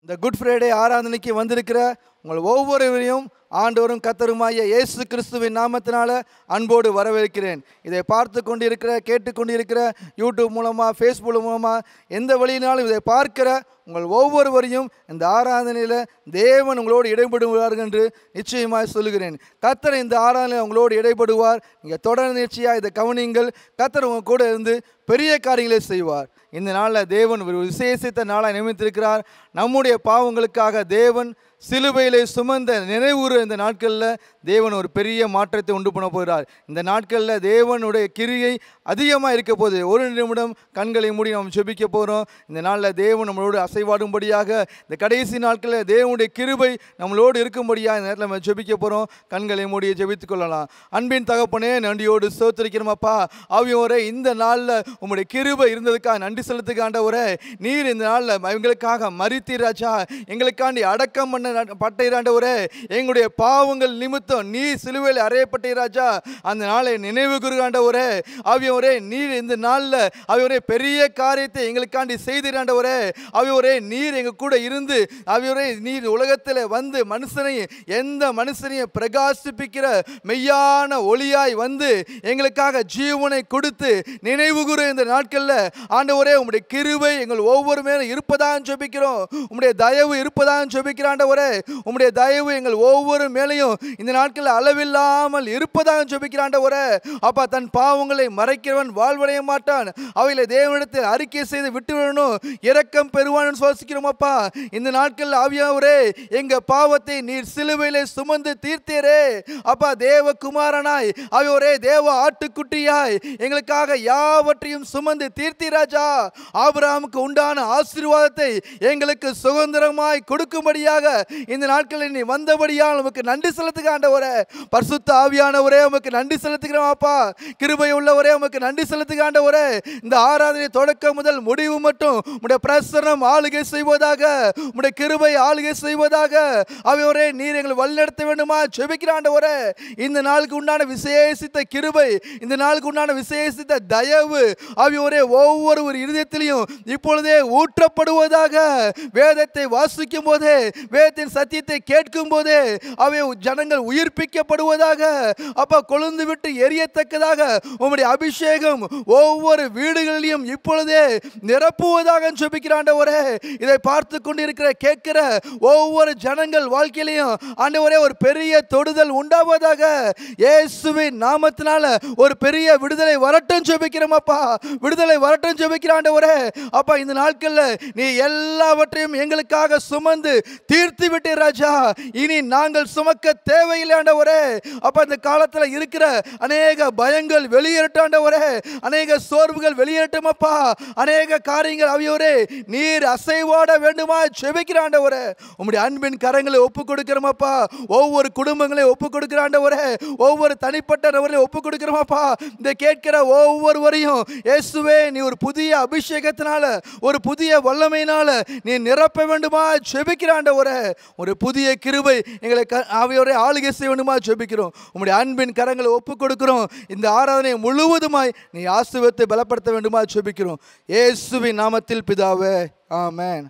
இந்த good Friday ஆராதனைக்கு வந்திருக்கிற உங்கள் ஒவ்வொருவரையும் ஆண்டவரும் கத்தருமாய இயேசு கிறிஸ்துவின் நாமத்தினால அன்போடு வரவேற்கிறேன் இதை பார்த்து கொண்டிருக்கிற கேட்டுக்கொண்டிருக்கிற யூடியூப் மூலமாக ஃபேஸ்புக் மூலமாக எந்த வழியினாலும் இதை பார்க்கிற உங்கள் ஒவ்வொருவரையும் இந்த ஆராதனையில் தேவன் உங்களோடு இடைபடுவார்கள் என்று நிச்சயமாக சொல்லுகிறேன் கத்தர் இந்த ஆராதனையில் உங்களோடு இடைபடுவார் நீங்கள் தொடர் நிச்சயாக இதை கவனிங்கள் கத்தர் உங்கள் கூட இருந்து பெரிய காரியங்களை செய்வார் இந்த நாளில் தேவன் ஒரு விசேஷித்த நாளாக நியமித்திருக்கிறார் நம்முடைய பாவங்களுக்காக தேவன் சிலுவையிலே சுமந்த நினைவுறு இந்த நாட்களில் தேவன் ஒரு பெரிய மாற்றத்தை உண்டு பண்ண போகிறார் இந்த நாட்களில் தேவனுடைய கிரியை அதிகமாக இருக்க போகுது ஒரு நிமிடம் கண்களை மூடி நாம் ஜெபிக்க போகிறோம் இந்த நாளில் தேவன் நம்மளோடு அசைவாடும்படியாக இந்த கடைசி நாட்களில் தேவனுடைய கிருபை நம்மளோடு இருக்கும்படியாக இந்த நேரத்தில் நம்ம ஜெபிக்க போகிறோம் கண்களை மூடி ஜெபித்துக் கொள்ளலாம் அன்பின் தகப்பனே நன்றியோடு சோத்திருக்கிறோமப்பா ஆவியோரே இந்த நாளில் உங்களுடைய கிருபை இருந்ததுக்காக நன்றி செலுத்துக்க ஆண்டவரே நீர் இந்த நாளில் எங்களுக்காக மறித்தீர் ராஜா எங்களுக்காண்டி அடக்கம் பண்ண பட்டீர் ஆண்டவரே எங்களுடைய பாவங்கள் நிமித்தம் நீ சிலுவையில் அறையப்பட்டீர் ராஜா அந்த நாளை நினைவு கூறுகாண்டவரே ஆவியோரே நீர் இந்த நாளில் ஆவியோரே பெரிய காரியத்தை எங்களுக்காண்டி செய்தீராண்டவரே ஆவியோரே நீர் எங்க கூட இருந்து ஆவியோரே நீர் உலகத்தில் வந்து மனுஷனை எந்த மனுஷனையும் பிரகாசிப்பிக்கிற மெய்யான ஒளியாய் வந்து எங்களுக்காக ஜீவனை கொடுத்து நினைவு கூறு இந்த நாட்களில் ஆண்டவரே உம்முடைய கிருபை எங்கள் ஒவ்வொரு மேலும் இருப்பதாக ஜெபிக்கிறோம் உம்முடைய தயவு இருப்பதாக ஜெபிக்கிற ஆண்டவரே உம்முடைய தயவு எங்கள் ஒவ்வொரு மேலையும் இந்த நாட்களில் அளவில்லாமல் இருப்பதாக ஜெபிக்கிற ஆண்டவரே அப்பா தன் பாவங்களை மறைக்கிறவன் வாழ்வடைய மாட்டான் அவைகளை தேவனிடத்தில் அறிக்கை செய்து விட்டு விடணும் இரக்கம் பெறுவான் சுவாசிக்கிறோம் அப்பா இந்த நாட்களில் ஆவியாவரே எங்க பாவத்தை நீர் சிலுவையிலே சுமந்து தீர்த்தீரே அப்பா தேவ குமாரனாய் அவையோரே தேவ ஆட்டுக்குட்டியாய் எங்களுக்காக யாவற்றையும் சுமந்து தீர்த்திராஜா ஆபிரகாமுக்கு உண்டான ஆசீர்வாதத்தை எங்களுக்கு சுதந்திரமாய் கொடுக்கும்படியாக இந்த நாட்களில் நீ வந்தபடியால் உமக்கு நன்றி செலுத்துக ஆண்டவரே பரிசுத்த ஆவியானவரே உமக்கு நன்றி செலுத்துகிறோம் அப்பா கிருபை உள்ளவரே உமக்கு நன்றி செலுத்துக ஆண்டவரே இந்த ஆராதனை தொடக்கம் முதல் முடிவு மட்டும் உடைய பிரசனம் ஆளுகை செய்வதாக உடைய கிருபை ஆளுகை செய்வதாக அவையோரே நீர் எங்களை வழிநடத்த வேண்டுமா ஜெபிக்கிற ஆண்டவரே இந்த நாளுக்கு உண்டான விசேஷித்த கிருபை இந்த நாளுக்கு உண்டான விசேஷித்த தயவு அவையோரே ஒவ்வொரு ஒரு இருதயத்திலையும் இப்பொழுதே ஊற்றப்படுவதாக வேதத்தை வாசிக்கும் போதே வேதத்தின் சத்தியத்தை கேட்கும் போதே அவை ஜனங்கள் உயிர்ப்பிக்கப்படுவதாக அப்பா கொழுந்து விட்டு எரியத்தக்கதாக உம்முடைய அபிஷேகம் ஒவ்வொரு வீடுகளிலும் இப்பொழுதே நிரப்புவதாக ஜெபிக்கிறாண்டவரே இதை பார்த்து கொண்டிருக்கிற கேட்கிற ஒவ்வொரு ஜனங்கள் வாழ்க்கையிலையும் ஆண்டவரே ஒரு பெரிய தொடுதல் உண்டாவதாக இயேசுவின் நாமத்தினால ஒரு பெரிய விடுதலை வரட்டும் ஜெபிக்கிறோம் அப்பா விடுதலை வரட்டும் ஜெபிக்கிற ஆண்டவரே அப்பா இந்த நாட்கள்ல நீ எல்லாவற்றையும் எங்களுக்காக சுமந்து தீர்த்து விட்டு ராஜா இனி நாங்கள் சுமக்க தேவையில்லை ஆண்டவரே அப்ப இந்த காலத்துல இருக்கிற அநேக பயங்கள் வெளியேறட்டும் ஆண்டவரே அநேக சோர்வுகள் வெளியேறட்டும் அப்பா அநேக காரியங்கள் அவையோரே நீர் அசைவாட வேண்டுமா ஜெபிக்கிற ஆண்டவரே உம்முடைய அன்பின் கரங்களை ஒப்பு கொடுக்கிறோமப்பா ஒவ்வொரு குடும்பங்களை ஒப்பு கொடுக்கிற ஆண்டவரே ஒவ்வொரு தனிப்பட்ட நபரையும் ஒப்பு கொடுக்கிறோமப்பா இந்த கேட்கிற ஒவ்வொருவரையும் இயேசுவே நீ ஒரு புதிய அபிஷேகத்தினால ஒரு புதிய வல்லமையினால நீ நிரப்ப வேண்டுமா ஜெபிக்கிற ஆண்டவரே ஒரு புதிய கிருபை எங்களை க அவையோரை ஆளுகை செய்ய வேண்டுமா ஜெபிக்கிறோம் உம்முடைய அன்பின் கரங்களை ஒப்பு கொடுக்கிறோம் இந்த ஆராதனை முழுவதுமாய் நீ ஆசுவத்தை பலப்படுத்த வேண்டுமா ஜெபிக்கிறோம் இயேசுவின் நாமத்தில் பிதாவே ஆமென்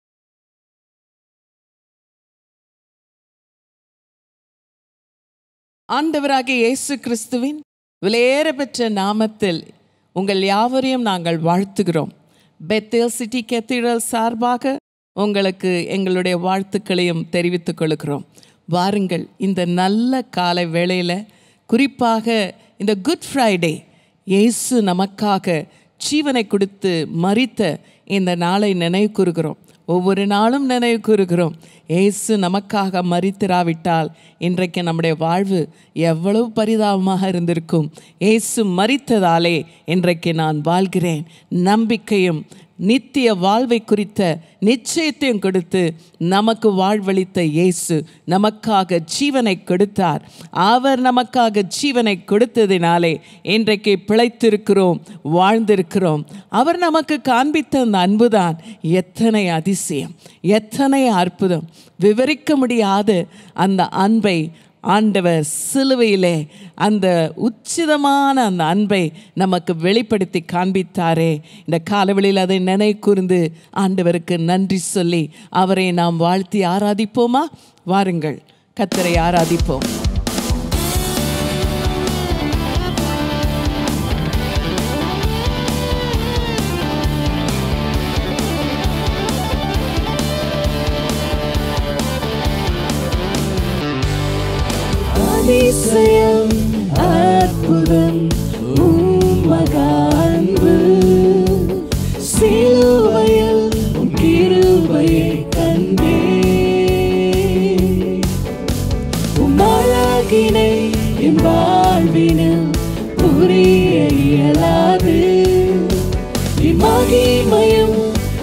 ஆண்டவராகிய இயேசு கிறிஸ்துவின் விலையேற பெற்ற நாமத்தில் உங்கள் யாவரையும் நாங்கள் வாழ்த்துகிறோம் பெத்தேல் சிட்டி கெத்திரல் சார்பாக உங்களுக்கு எங்களுடைய வாழ்த்துக்களையும் தெரிவித்துக் கொள்கிறோம் வாருங்கள் இந்த நல்ல காலை வேளையில் குறிப்பாக இந்த குட் ஃப்ரைடே இயேசு நமக்காக ஜீவனை கொடுத்து மறித்த இந்த நாளை நினைவு கூறுகிறோம் ஒவ்வொரு நாளும் நினைவு கூறுகிறோம் ஏசு நமக்காக மறித்திராவிட்டால் இன்றைக்கு நம்முடைய வாழ்வு எவ்வளவு பரிதாபமாக இருந்திருக்கும் ஏசு மறித்ததாலே இன்றைக்கு நான் வாழ்கிறேன் நம்பிக்கையும் நித்திய வாழ்வை குறித்த நிச்சயத்தையும் கொடுத்து நமக்கு வாழ்வளித்த இயேசு நமக்காக ஜீவனை கொடுத்தார் அவர் நமக்காக ஜீவனை கொடுத்ததினாலே இன்றைக்கு பிழைத்திருக்கிறோம் வாழ்ந்திருக்கிறோம் அவர் நமக்கு காண்பித்த அந்த அன்புதான் எத்தனை அதிசயம் எத்தனை அற்புதம் விவரிக்க முடியாத அந்த அன்பை ஆண்டவர் சிலுவையிலே அந்த உச்சிதமான அந்த அன்பை நமக்கு வெளிப்படுத்தி காண்பித்தாரே இந்த காலவெளியில் அதை நினை கூர்ந்து ஆண்டவருக்கு நன்றி சொல்லி அவரை நாம் வாழ்த்தி ஆராதிப்போமா வாருங்கள் கத்தரை ஆராதிப்போம் அதிசயம் அற்புதம் உம்மகான்பு சிலுவையில் உன் கிருபையை கண்டே உம்மழகினை என் வாழ்வினில் புரிய இயலாது இம்மகிமையும்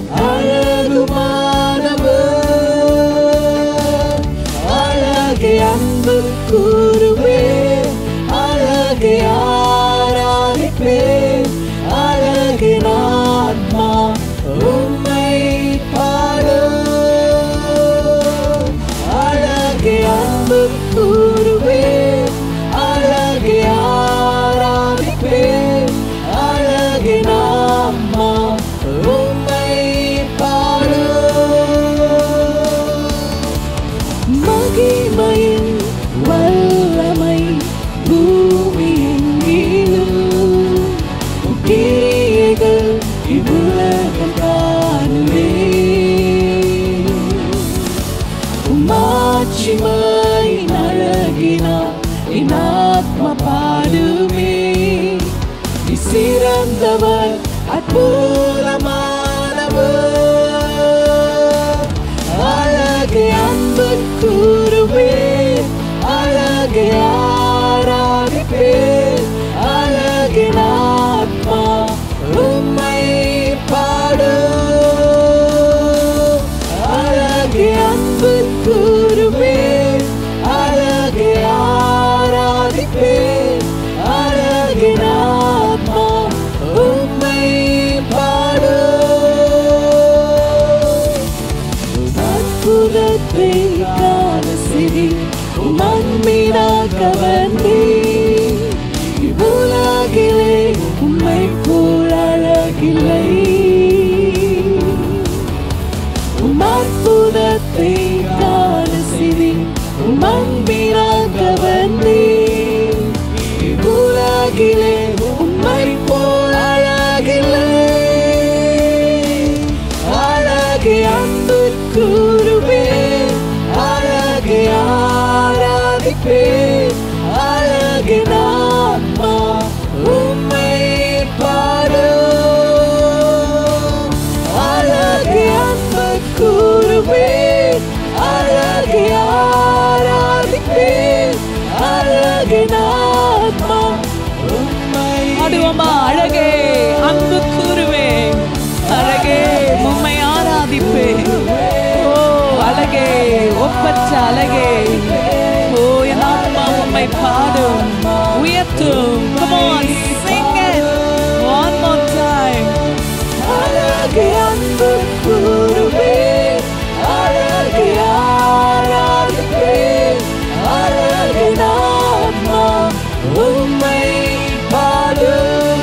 அழகுமானவர் அழகை அன்பு கூறுவே அழகை ஆராதிப்பே அழகு ஆத்மா உம்மை பாடும் அழகை அன்பு கூறுவே அழகை ஆராதிப்பே அழகு ஆத்மா உம்மை பாடும் மகிமையின் வல்லமை பூமியெங்கிலும் கிரியைகள் இவ்வுலகம் காணுவே உமாட்சிமை அழகினார் என் ஆத்மா பாடுமே நீ சிறந்தவர் அற்புதமானவர் அழகை அன்பு கூறுவே அழகை ஆராதிப்பே அழகு ஆத்மா உம்மை பாடும் அழகு அன்பு கூறுவே அழகு ஆராதிப்பே அழகு ஆத்மா உம்மை பாடும் அற்புதத்தை காண சிறி மண்மீனாக வந்தே இவ்வுலகிலே உம்மை போல் அழகில்லை உம் அற்புதத்தை காண சிறி மண்மீனாக வந்தே இவ்வுலகிலே உம்மை போல் அழகில்லை அழகு அன்பு கூறுவே அழகு ஆராதிப்பே அழகு ஆத்மா உம்மை பாடும் அழகு அன்பு கூறுவே அழகு ஆராதிப்பே அழகு ஆத்மா உம்மை ஆடுவோமா அழகே அன்பு கூறுவே அழகே உம்மை ஆராதிப்பே ஓ அழகே ஒப்பற்ற அழகே ஓ என் ஆத்மா உம்மை பாடும் உயர்த்தும் come on sing it one more time அழகு அன்பு கூறுவே அழகு ஆராதிப்பே அழகு ஆத்மா உம்மை பாடும்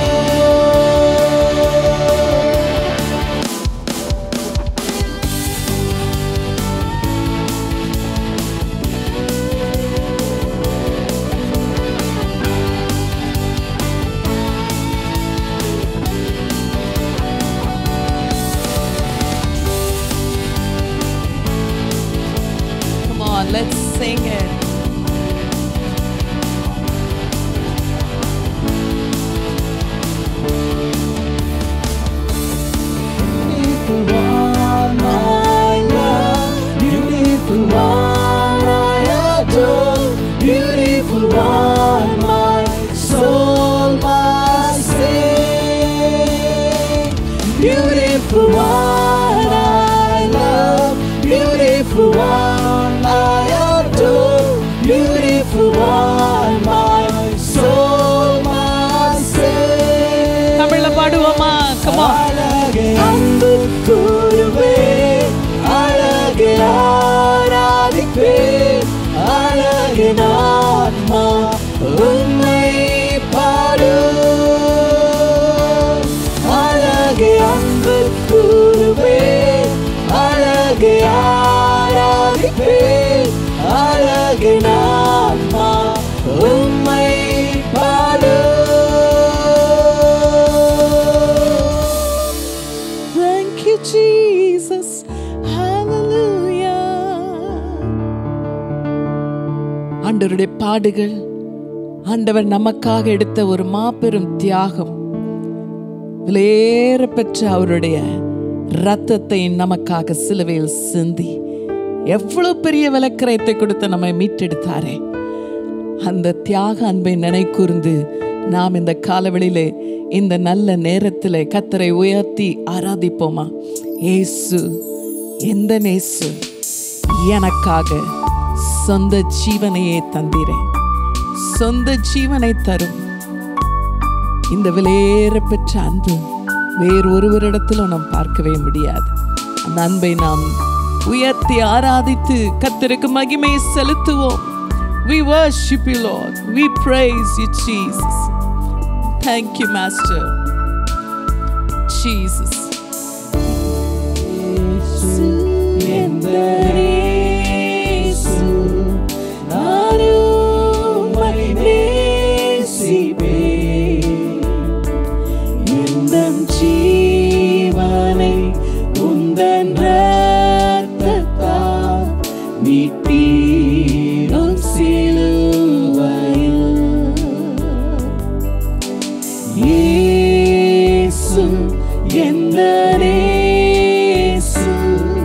come on let's sing it Beautiful one, I love. Beautiful one, I adore. Beautiful one, my soul must sing. Beautiful one, I love. Beautiful one, I adore. அழகு ஆராதிப்பேன் அழகு நாமா உம்மை பாடும் Thank you, Jesus. Hallelujah. ஆண்டவருடைய பாடுகள் ஆண்டவர் நமக்காக எடுத்த ஒரு மாபெரும் தியாகம் விலையேற பெற்ற அவருடைய ரத்தத்தை நமக்காக சிலுவையில் சிந்தி எவ்வளவு பெரிய விலக்கிரயத்தை கொடுத்து நம்மை மீட்டெடுத்தாரே அந்த தியாக அன்பை நினைக்கூர்ந்து நாம் இந்த காலவெளியிலே இந்த நல்ல நேரத்தில் கத்தரை உயர்த்தி ஆராதிப்போமா இயேசு எந்த நேசு எனக்காக சொந்த ஜீவனையே தந்திரேன் சொந்த ஜீவனை தரும் இந்த விலையேற பெற்ற அன்பு வேறு ஒருவரிடத்திலும் நாம் பார்க்கவே முடியாது அந்த அன்பை நாம் உயர்த்தி ஆராதித்து கத்தருக்கு மகிமை செலுத்துவோம் We worship you, Lord. We praise you, Jesus. Thank you, Master. Jesus. ஜீவனை உந்தன் ரத்தத்தால் மீட்டீரும் சிலுவையில் இயேசு எந்த நேசு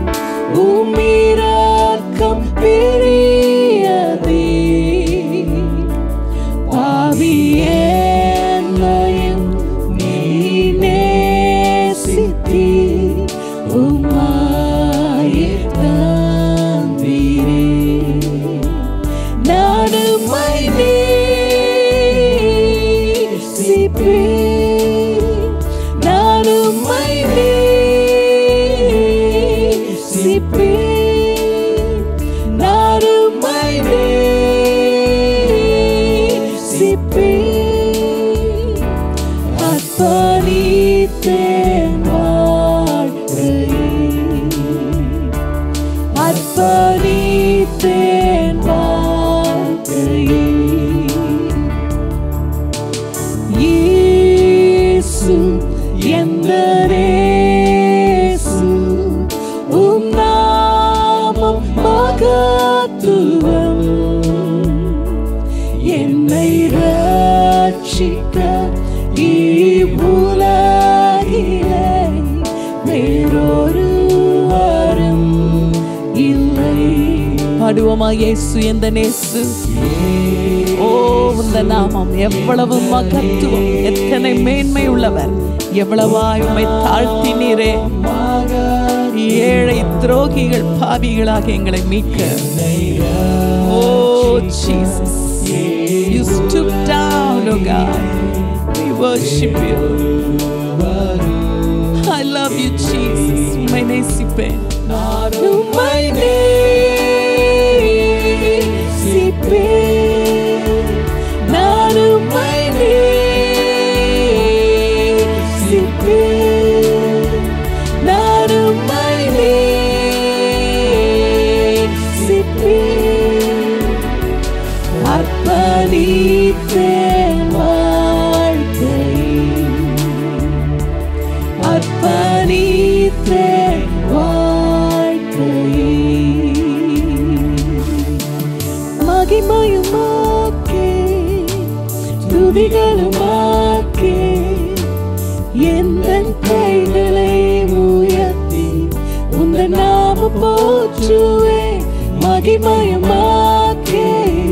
உம்மிரக்கம் பெரியதே பாவி என்னையும் நீ நேசித்தீ உம்மாயே தந்தீரே நானும்மை நேசிப்பேன் நானும்மை நேசிப்பேன் நானும்மை நேசிப்பேன் அர்ப்பணித்தேன் வாழ்க்கையை அர்ப்பணித்தேன் வாழ்க்கையை இயேசு எந்த நேசு உம் நாமம் மகத்துவம் என்னை ரட்சிக்க இவ்வுலகிலே வேறொரு வரம் இல்லை பாடுவோமா இயேசு எந்த நேசு ஓ இந்த நாமம் எவ்வளவு மகத்துவம் எத்தனை மேன்மை உள்ளவர் எவ்வளவாய் உம்மை தாழ்த்தினீரே ஏழை துரோகிகள் பாவிகளாக எங்களை மீட்க ஓ Jesus you stoop down oh God we worship you I love you Jesus உம்மை நேசிப்பேன் உம்மை நேசிப்பேன். நான் உம்மை நேசிப்பேன். நான் உம்மை நேசிப்பேன். அர்ப்பணித்தேன் வாழ்க்கையை அர்ப்பணித்தேன் வாழ்க்கையை மகிமையுமாக்கே துதிகளுமாக்கே எந்த கைகளை உயர்த்தி உந்த நாம போற்றுவே மகிமையுமாக்கே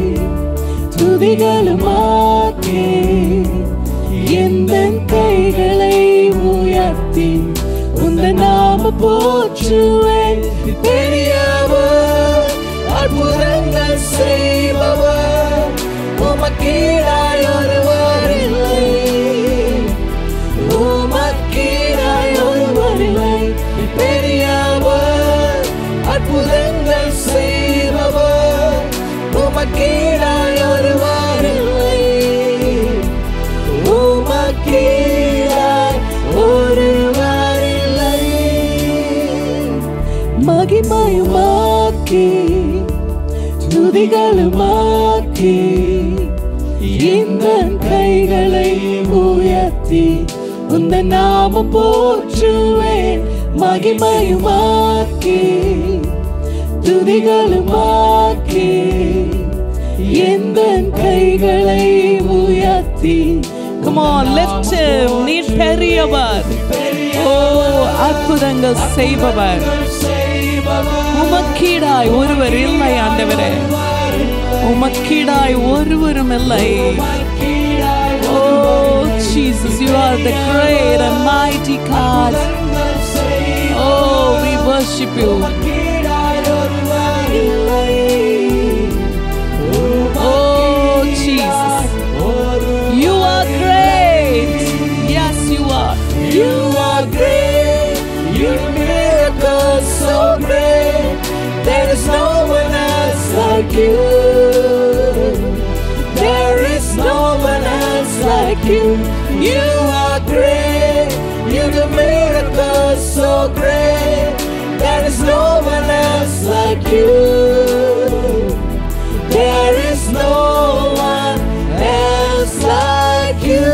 துதிகளுமாக்கே எந்த கைகளை உயர்த்தி உந்த நாம போற்றுவேன் பெரியவர் அற்புதங்கள் செய்பவர் உமக்கீழாய் ஒருவர் இல்லை உமக்கீழாய் ஒருவர் இல்லை பெரியவர் அற்புதங்கள் செய்பவர் உமக்கீழாய் ஒருவர் இல்லை உமக்கீழாய் ஒருவர் இல்லை மகிமை மகிமையுமாக்கி துதிகளுமாக்கி இந்த கைகளை உயர்த்தி உந்த நாம போற்றுவேன் மகிமையுமாக்கி துதிகளுமாக்கி எந்த கைகளை உயர்த்தி Come on, lift him. நீர் பெரியவர் ஓ அற்புதங்கள் செய்பவர் உமக்கீடாய் ஒருவர் இல்லை ஆண்டவரே உமக்கீடாய் ஒருவரும் இல்லை Oh Jesus, you are the great and mighty God. Oh, we worship you. Oh Jesus, you are great. Yes, you are. You are great, your miracles so great. There is no one else like you. There is no one else like you. You are great, you do miracles so great. There is no one else like you. There is no one else like you.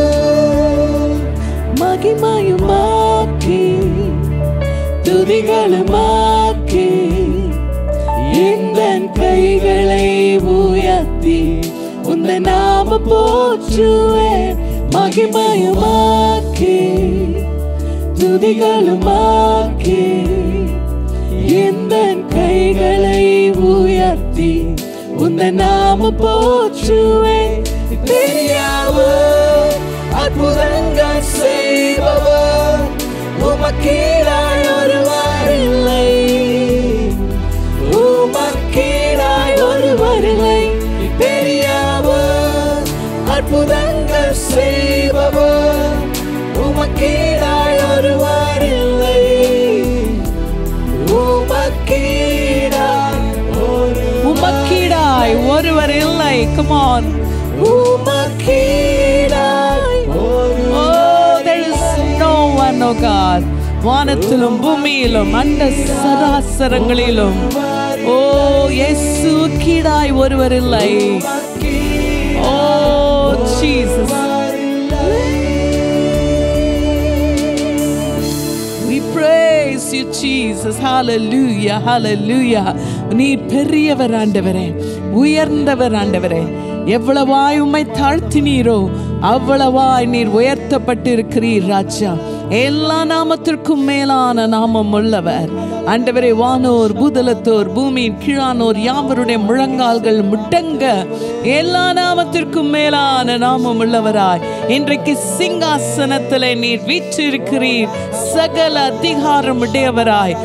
மகிமையுமாக்கி துதிகளுமாக்கி இந்த கைகளை உயர்த்தி உந்த நாம போற்றுவேன் மகிமையுமாக்கி துதிகளுமாக்கி இந்த கைகளை உயர்த்தி உந்த நாம போற்றுவேன் தெரியாமல் அற்புதங்கள் செய்பவர் உமக்கீழாய் ஒருவர் இல்லை உமக்கீழாய் ஒருவர் இல்லை தெரியாமல் அற்புதங்கள் செய்பவர் உமக்கீழாய் ஒருவர் இல்லை உமக்கீழாய் ஒரு உமக்கீடாய் ஒருவர் இல்லை come on உமக்கீழாய் ஒரு oh there is no one oh God வானத்திலும் பூமியிலும் அண்ட சராசரங்களிலும் ஓ இயேசு கீடாய் ஒருவர் இல்லை oh Jesus We praise you, Jesus. Hallelujah, hallelujah. நீர் பெரியவர் ஆண்டவரே உயர்ந்தவர் ஆண்டவரே எவ்வளவாய் உம்மை தாழ்த்தினீரோ அவ்வளவாய் நீர் உயர்த்தப்பட்டிருக்கிறீர் ராஜா எல்லா நாமத்திற்கும் மேலான நாமம் உள்ளவர் ஆண்டவரே வானோர் பூதலத்தோர் பூமியின் கீழானோர் யாவருடைய முழங்கால்கள் முட்டங்க எல்லா நாமத்திற்கும் மேலான நாமம் உள்ளவராய் இன்றைக்கு சிங்காசனத்திலே நீர் வீற்றிருக்கிறீர் சகல அதிகாரம் உடையவராய்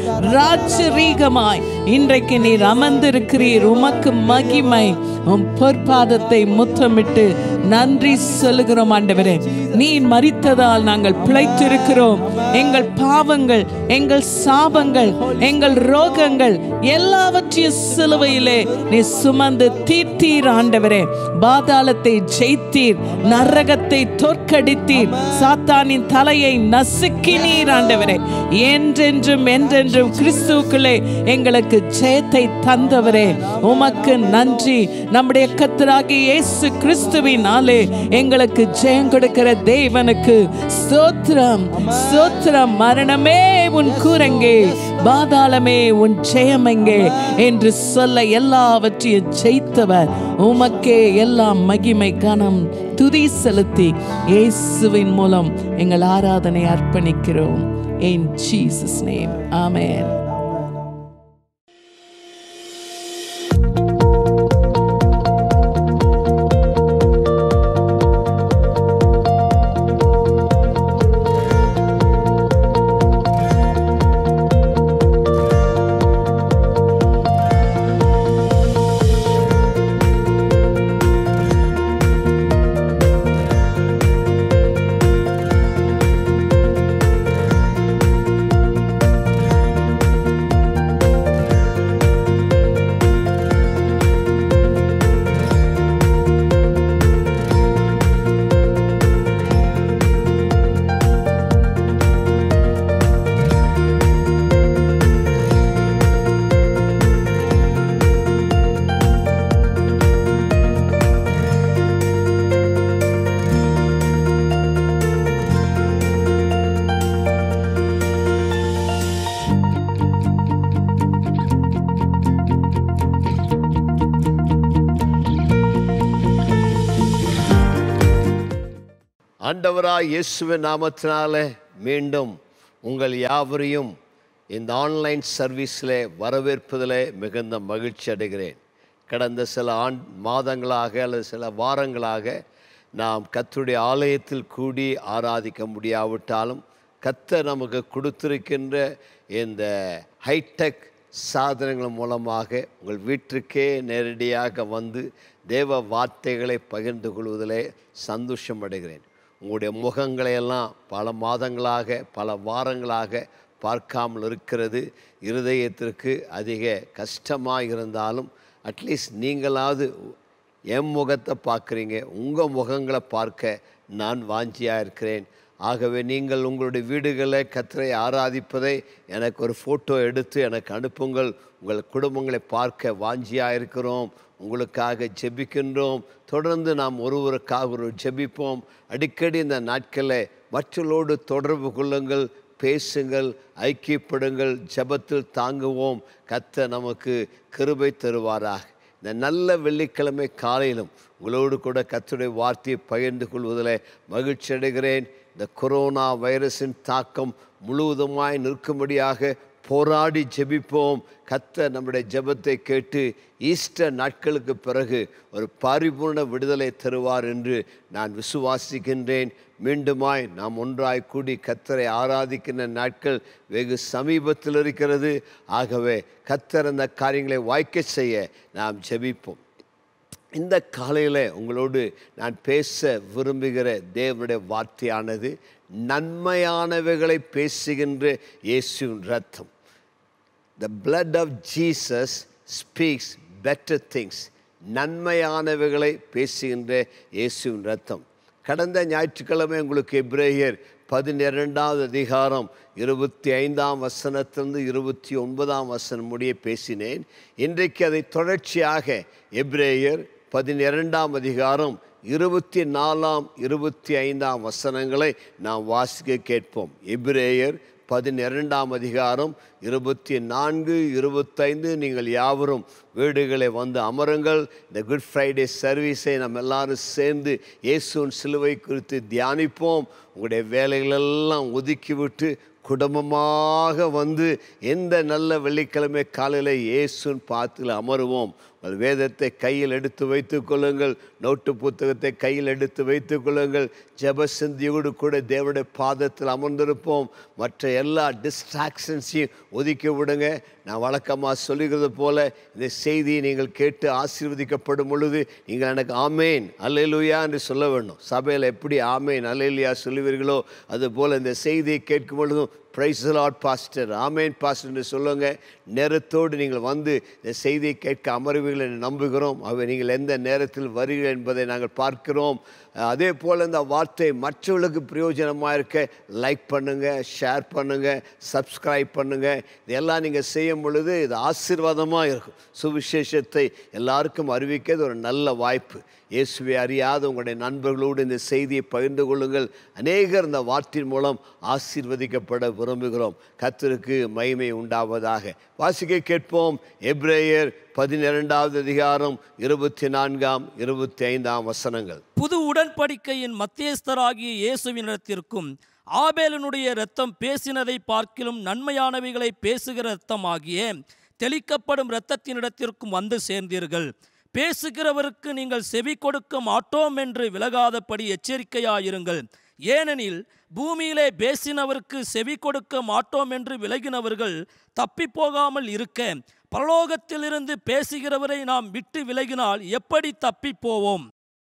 ராஜரீகமாய் இன்றைக்கு நீர் அமர்ந்திருக்கிறீர் உமக்கு மகிமை உம் பொற்பாதத்தை முத்தமிட்டு நன்றி சொல்லுகிறோம் ஆண்டவரே நீ மரித்ததால் நாங்கள் பிழைத்திருக்கிறோம் எங்கள் பாவங்கள் எங்கள் சாபங்கள் எங்கள் ரோகங்கள் எல்லாவற்றையும் சிலுவையிலே நீ சுமந்து தீர்த்தீர் ஆண்டவரே பாதாளத்தை ஜெயித்தீர் நரகத்தை தோற்கடித்தீர் சாத்தானின் தலையை நசுக்கினீர் ஆண்டவரே என்றென்றும் என்றென்றும் கிறிஸ்துவுக்குள்ளே எங்களுக்கு ஜெயத்தை தந்தவரே உமக்கு நன்றி நம்முடைய கத்தராகிய இயேசு கிறிஸ்துவினாலே எங்களுக்கு ஜெயம் கொடுக்கிற தேவனுக்கு ஸ்தோத்திரம் ஸ்தோத்திரம் மரணமே உன் கூரங்கே பாதாளமே உன் ஜெயமெங்கே என்று சொல்ல எல்லாவற்றையும் ஜெயித்தவர் உமக்கே எல்லா மகிமை கனம் துதி செலுத்தி இயேசுவின் மூலம் எங்கள் ஆராதனை அர்ப்பணிக்கிறோம் in Jesus name amen Thank ஆண்டவராய் இயேசுவின் நாமத்தினால மீண்டும் உங்கள் யாவரையும் இந்த ஆன்லைன் சர்வீஸில் வரவேற்பதில் மிகுந்த மகிழ்ச்சி அடைகிறேன் கடந்த சில ஆண் மாதங்களாக அல்லது சில வாரங்களாக நாம் கர்த்தருடைய ஆலயத்தில் கூடி ஆராதிக்க முடியாவிட்டாலும் கர்த்தர் நமக்கு கொடுத்திருக்கின்ற இந்த ஹைடெக் சாதனங்கள் மூலமாக உங்கள் வீட்டிற்கே நேரடியாக வந்து தேவ வார்த்தைகளை பகிர்ந்து கொள்வதிலே சந்தோஷம் அடைகிறேன் உங்களுடைய முகங்களை எல்லாம் பல மாதங்களாக பல வாரங்களாக பார்க்காமல் இருக்கிறது இருதயத்திற்கு அதிக கஷ்டமாக இருந்தாலும் அட்லீஸ்ட் நீங்களாவது என் முகத்தை பார்க்குறீங்க உங்கள் முகங்களை பார்க்க நான் வாஞ்சியாக இருக்கிறேன் ஆகவே நீங்கள் உங்களுடைய வீடுகளில் கத்தரை ஆராதிப்பதை எனக்கு ஒரு ஃபோட்டோ எடுத்து எனக்கு அனுப்புங்கள் உங்கள் குடும்பங்களை பார்க்க வாஞ்சியாக இருக்கிறோம் உங்களுக்காக ஜெபிக்கின்றோம் தொடர்ந்து நாம் ஒருவருக்காக ஒரு ஜெபிப்போம் அடிக்கடி இந்த நாட்களில் மற்றவர்களோடு தொடர்பு கொள்ளுங்கள் பேசுங்கள் ஐக்கியப்படுங்கள் ஜெபத்தில் தாங்குவோம் கத்த நமக்கு கிருபை தருவாராக இந்த நல்ல வெள்ளிக்கிழமை காலையிலும் உங்களோடு கூட கர்த்தருடைய வார்த்தையை பகிர்ந்து கொள்வதில் மகிழ்ச்சி அடைகிறேன் இந்த கொரோனா வைரஸின் தாக்கம் முழுவதுமாய் நிற்கும்படியாக போராடி ஜெபிப்போம் கத்த நம்முடைய ஜெபத்தை கேட்டு ஈஸ்டர் நாட்களுக்கு பிறகு ஒரு பரிபூர்ண விடுதலை தருவார் என்று நான் விசுவாசிக்கின்றேன் மீண்டுமாய் நாம் ஒன்றாய் கூடி கத்தரை ஆராதிக்கின்ற நாட்கள் வெகு சமீபத்தில் இருக்கிறது ஆகவே கத்தர் அந்த காரியங்களை வாய்க்க செய்ய நாம் ஜெபிப்போம் இந்த காலையில் உங்களோடு நான் பேச விரும்புகிற தேவனுடைய வார்த்தையானது நன்மையானவைகளை பேசுகின்ற இயேசுவின் ரத்தம் the blood of Jesus speaks better things நன்மையானவைகளை பேசுகின்ற இயேசுவின் ரத்தம் கடந்த ஞாயிற்றுக்கிழமை உங்களுக்கு எப்ரேயர் பதினிரண்டாவது அதிகாரம் இருபத்தி ஐந்தாம் வசனத்திலிருந்து இருபத்தி ஒன்பதாம் வசனம் முடிய பேசினேன் இன்றைக்கு அதை தொடர்ச்சியாக எப்ரேயர் பதினிரண்டாம் அதிகாரம் இருபத்தி நாலாம் இருபத்தி ஐந்தாம் வசனங்களை நாம் வாசிக்க கேட்போம் எபிரேயர் பதினிரண்டாம் அதிகாரம் இருபத்தி நான்கு இருபத்தைந்து நீங்கள் யாவரும் வீடுகளை வந்து அமருங்கள் இந்த குட் ஃப்ரைடே சர்வீஸை நம்ம எல்லாரும் சேர்ந்து இயேசுவின் சிலுவை குறித்து தியானிப்போம் உங்களுடைய வேலைகளெல்லாம் ஒதுக்கிவிட்டு குடும்பமாக வந்து எந்த நல்ல வெள்ளிக்கிழமை காலையில் இயேசுன் பாத்தில் அமருவோம் உங்கள் வேதத்தை கையில் எடுத்து வைத்துக் கொள்ளுங்கள் நோட்டு புத்தகத்தை கையில் எடுத்து வைத்துக் கொள்ளுங்கள் ஜபசிந்தியோடு கூட தேவனுடைய பாதத்தில் அமர்ந்திருப்போம் மற்ற எல்லா டிஸ்ட்ராக்ஷன்ஸையும் ஒதுக்கி விடுங்க நான் வழக்கமாக சொல்லுகிறது போல இந்த செய்தியை நீங்கள் கேட்டு ஆசீர்வதிக்கப்படும் பொழுது நீங்கள் எனக்கு ஆமேன் அல்லேலூயா என்று சொல்ல வேண்டும் சபையில் எப்படி ஆமேன் அல்லேலுயா சொல்லுவீர்களோ அதுபோல் இந்த செய்தியை கேட்கும் பொழுதும் பிரைஸ் லாட் பாஸ்டர் ஆமேன் பாஸ்டர் என்று சொல்லுங்க நேரத்தோடு நீங்கள் வந்து இந்த செய்தியை கேட்க அமர்வீர்கள் என்று நம்புகிறோம் அவை நீங்கள் எந்த நேரத்தில் வருகிறீர்கள் என்பதை நாங்கள் பார்க்கிறோம் அதே போல் இந்த வார்த்தை மற்றவர்களுக்கு பிரயோஜனமாக இருக்க லைக் பண்ணுங்கள் ஷேர் பண்ணுங்கள் சப்ஸ்கிரைப் பண்ணுங்கள் இதெல்லாம் நீங்கள் செய்யும் பொழுது இது ஆசீர்வாதமாக இருக்கும் சுவிசேஷத்தை எல்லாருக்கும் அறிவிக்க இது ஒரு நல்ல வாய்ப்பு இயேசுவை அறியாத உங்களுடைய நண்பர்களோடு இந்த செய்தியை பகிர்ந்து கொள்ளுங்கள் அநேகர் இந்த வார்த்தையின் மூலம் ஆசீர்வதிக்கப்பட விரும்புகிறோம் கர்த்தருக்கு மகிமை உண்டாவதாக வாசிக்க கேட்போம் எப்ரேயர் பதினிரண்டாவது அதிகாரம் இருபத்தி நான்காம் இருபத்தி ஐந்தாம் வசனங்கள் புது உடன்படிக்கையின் மத்தியஸ்தராகிய இயேசுவினிடத்திற்கும் ஆபேலனுடைய இரத்தம் பேசினதை பார்க்கிலும் நன்மையானவைகளை பேசுகிற இரத்தமாகிய தெளிக்கப்படும் இரத்தத்தினிடத்திற்கும் வந்து சேர்ந்தீர்கள் பேசுகிறவருக்கு நீங்கள் செவி கொடுக்க மாட்டோம் என்று விலகாதபடி எச்சரிக்கையாயிருங்கள் ஏனெனில் பூமியிலே பேசினவருக்கு செவி கொடுக்க மாட்டோம் என்று விலகினவர்கள் தப்பி போகாமல் இருக்க பரலோகத்திலிருந்து பேசுகிறவரை நாம் விட்டு விலகினால் எப்படி தப்பி போவோம்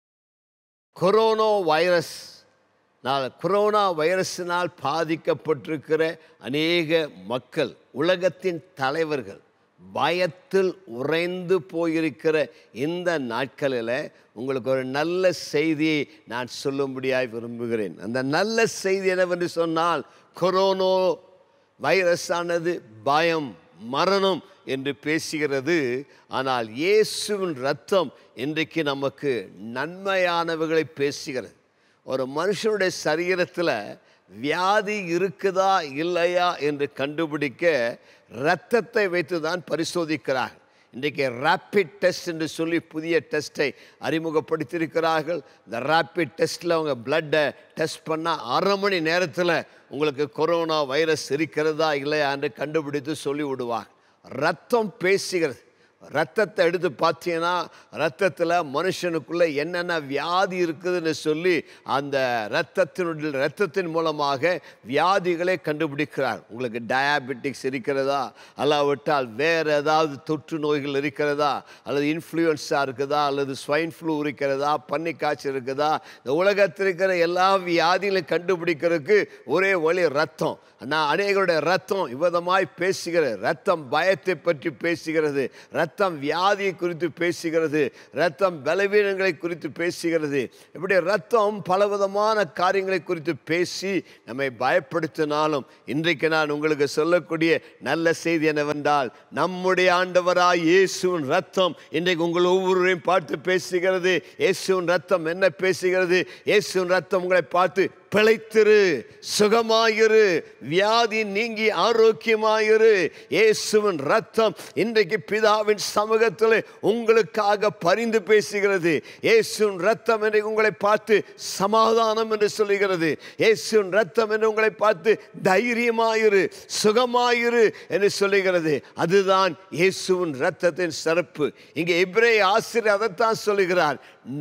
கொரோனா வைரஸ் நான் கொரோனா வைரஸினால் பாதிக்கப்பட்டிருக்கிற அநேக மக்கள் உலகத்தின் தலைவர்கள் பயத்தில் உறைந்து போயிருக்கிற இந்த நாட்களில் உங்களுக்கு ஒரு நல்ல செய்தியை நான் சொல்லும்படியாய் விரும்புகிறேன் அந்த நல்ல செய்தி என்னவென்று சொன்னால் கொரோனோ வைரஸானது பயம் மரணம் என்று பேசுகிறது ஆனால் இயேசுவின் ரத்தம் இன்றைக்கு நமக்கு நன்மையானவைகளை பேசுகிறது ஒரு மனுஷனுடைய சரீரத்தில் வியாதி இருக்குதா இல்லையா என்று கண்டுபிடிக்க இரத்தத்தை வைத்து தான் பரிசோதிக்கிறார் இன்றைக்கு ரேப்பிட் டெஸ்ட் என்று சொல்லி புதிய டெஸ்ட்டை அறிமுகப்படுத்தியிருக்கிறார்கள் இந்த ரேப்பிட் டெஸ்ட்டில் அவங்க பிளட்டை டெஸ்ட் பண்ணால் அரை மணி நேரத்தில் உங்களுக்கு கொரோனா வைரஸ் இருக்கிறதா இல்லையா என்று கண்டுபிடித்து சொல்லி விடுவாங்க ரத்தம் பேசுகிறது ரத்தத்தை எடுத்து பார்த்தீங்கன்னா ரத்தத்தில் மனுஷனுக்குள்ளே என்னென்ன வியாதி இருக்குதுன்னு சொல்லி அந்த ரத்தத்தினுடைய ரத்தத்தின் மூலமாக வியாதிகளை கண்டுபிடிக்கிறார் உங்களுக்கு டயாபெட்டிக்ஸ் இருக்கிறதா அல்லாவிட்டால் வேறு ஏதாவது தொற்று நோய்கள் இருக்கிறதா அல்லது இன்ஃப்ளூயன்ஸாக இருக்குதா அல்லது ஸ்வைன் ஃப்ளூ இருக்கிறதா பன்னிக்காய்ச்சல் இருக்குதா இந்த உலகத்தில் இருக்கிற எல்லா வியாதிகளையும் கண்டுபிடிக்கிறதுக்கு ஒரே வழி ரத்தம் நான் அநேகருடைய ரத்தம் விதமாய் பேசுகிறது ரத்தம் பயத்தை பற்றி பேசுகிறது ரத்தம் வியாதியை குறித்து பேசுகிறது ரத்தம் பலவீனங்களை குறித்து பேசுகிறது இப்படி ரத்தம் பலவிதமான காரியங்களை குறித்து பேசி நம்மை பயப்படுத்தினாலும் இன்றைக்கு நான் உங்களுக்கு சொல்லக்கூடிய நல்ல செய்தி என்னவென்றால் நம்முடைய ஆண்டவராய் இயேசுவின் ரத்தம் இன்றைக்கு உங்கள் ஒவ்வொருவரையும் பார்த்து பேசுகிறது இயேசுவின் ரத்தம் என்ன பேசுகிறது இயேசுவின் ரத்தம் உங்களை பார்த்து பிழைத்திரு சுகமாயிரு வியாதி நீங்கி ஆரோக்கியமாயிரு இயேசுவின் ரத்தம் இன்றைக்கு பிதாவின் சமூகத்தில் உங்களுக்காக பரிந்து பேசுகிறது இயேசுவின் ரத்தம் என்று உங்களை பார்த்து சமாதானம் என்று சொல்லுகிறது இயேசுவின் ரத்தம் என்று உங்களை பார்த்து தைரியமாயிரு சுகமாயிரு என்று சொல்லுகிறது அதுதான் இயேசுவின் ரத்தத்தின் சிறப்பு இங்கே இப்ரே ஆசிரியர் அதைத்தான் சொல்லுகிறார்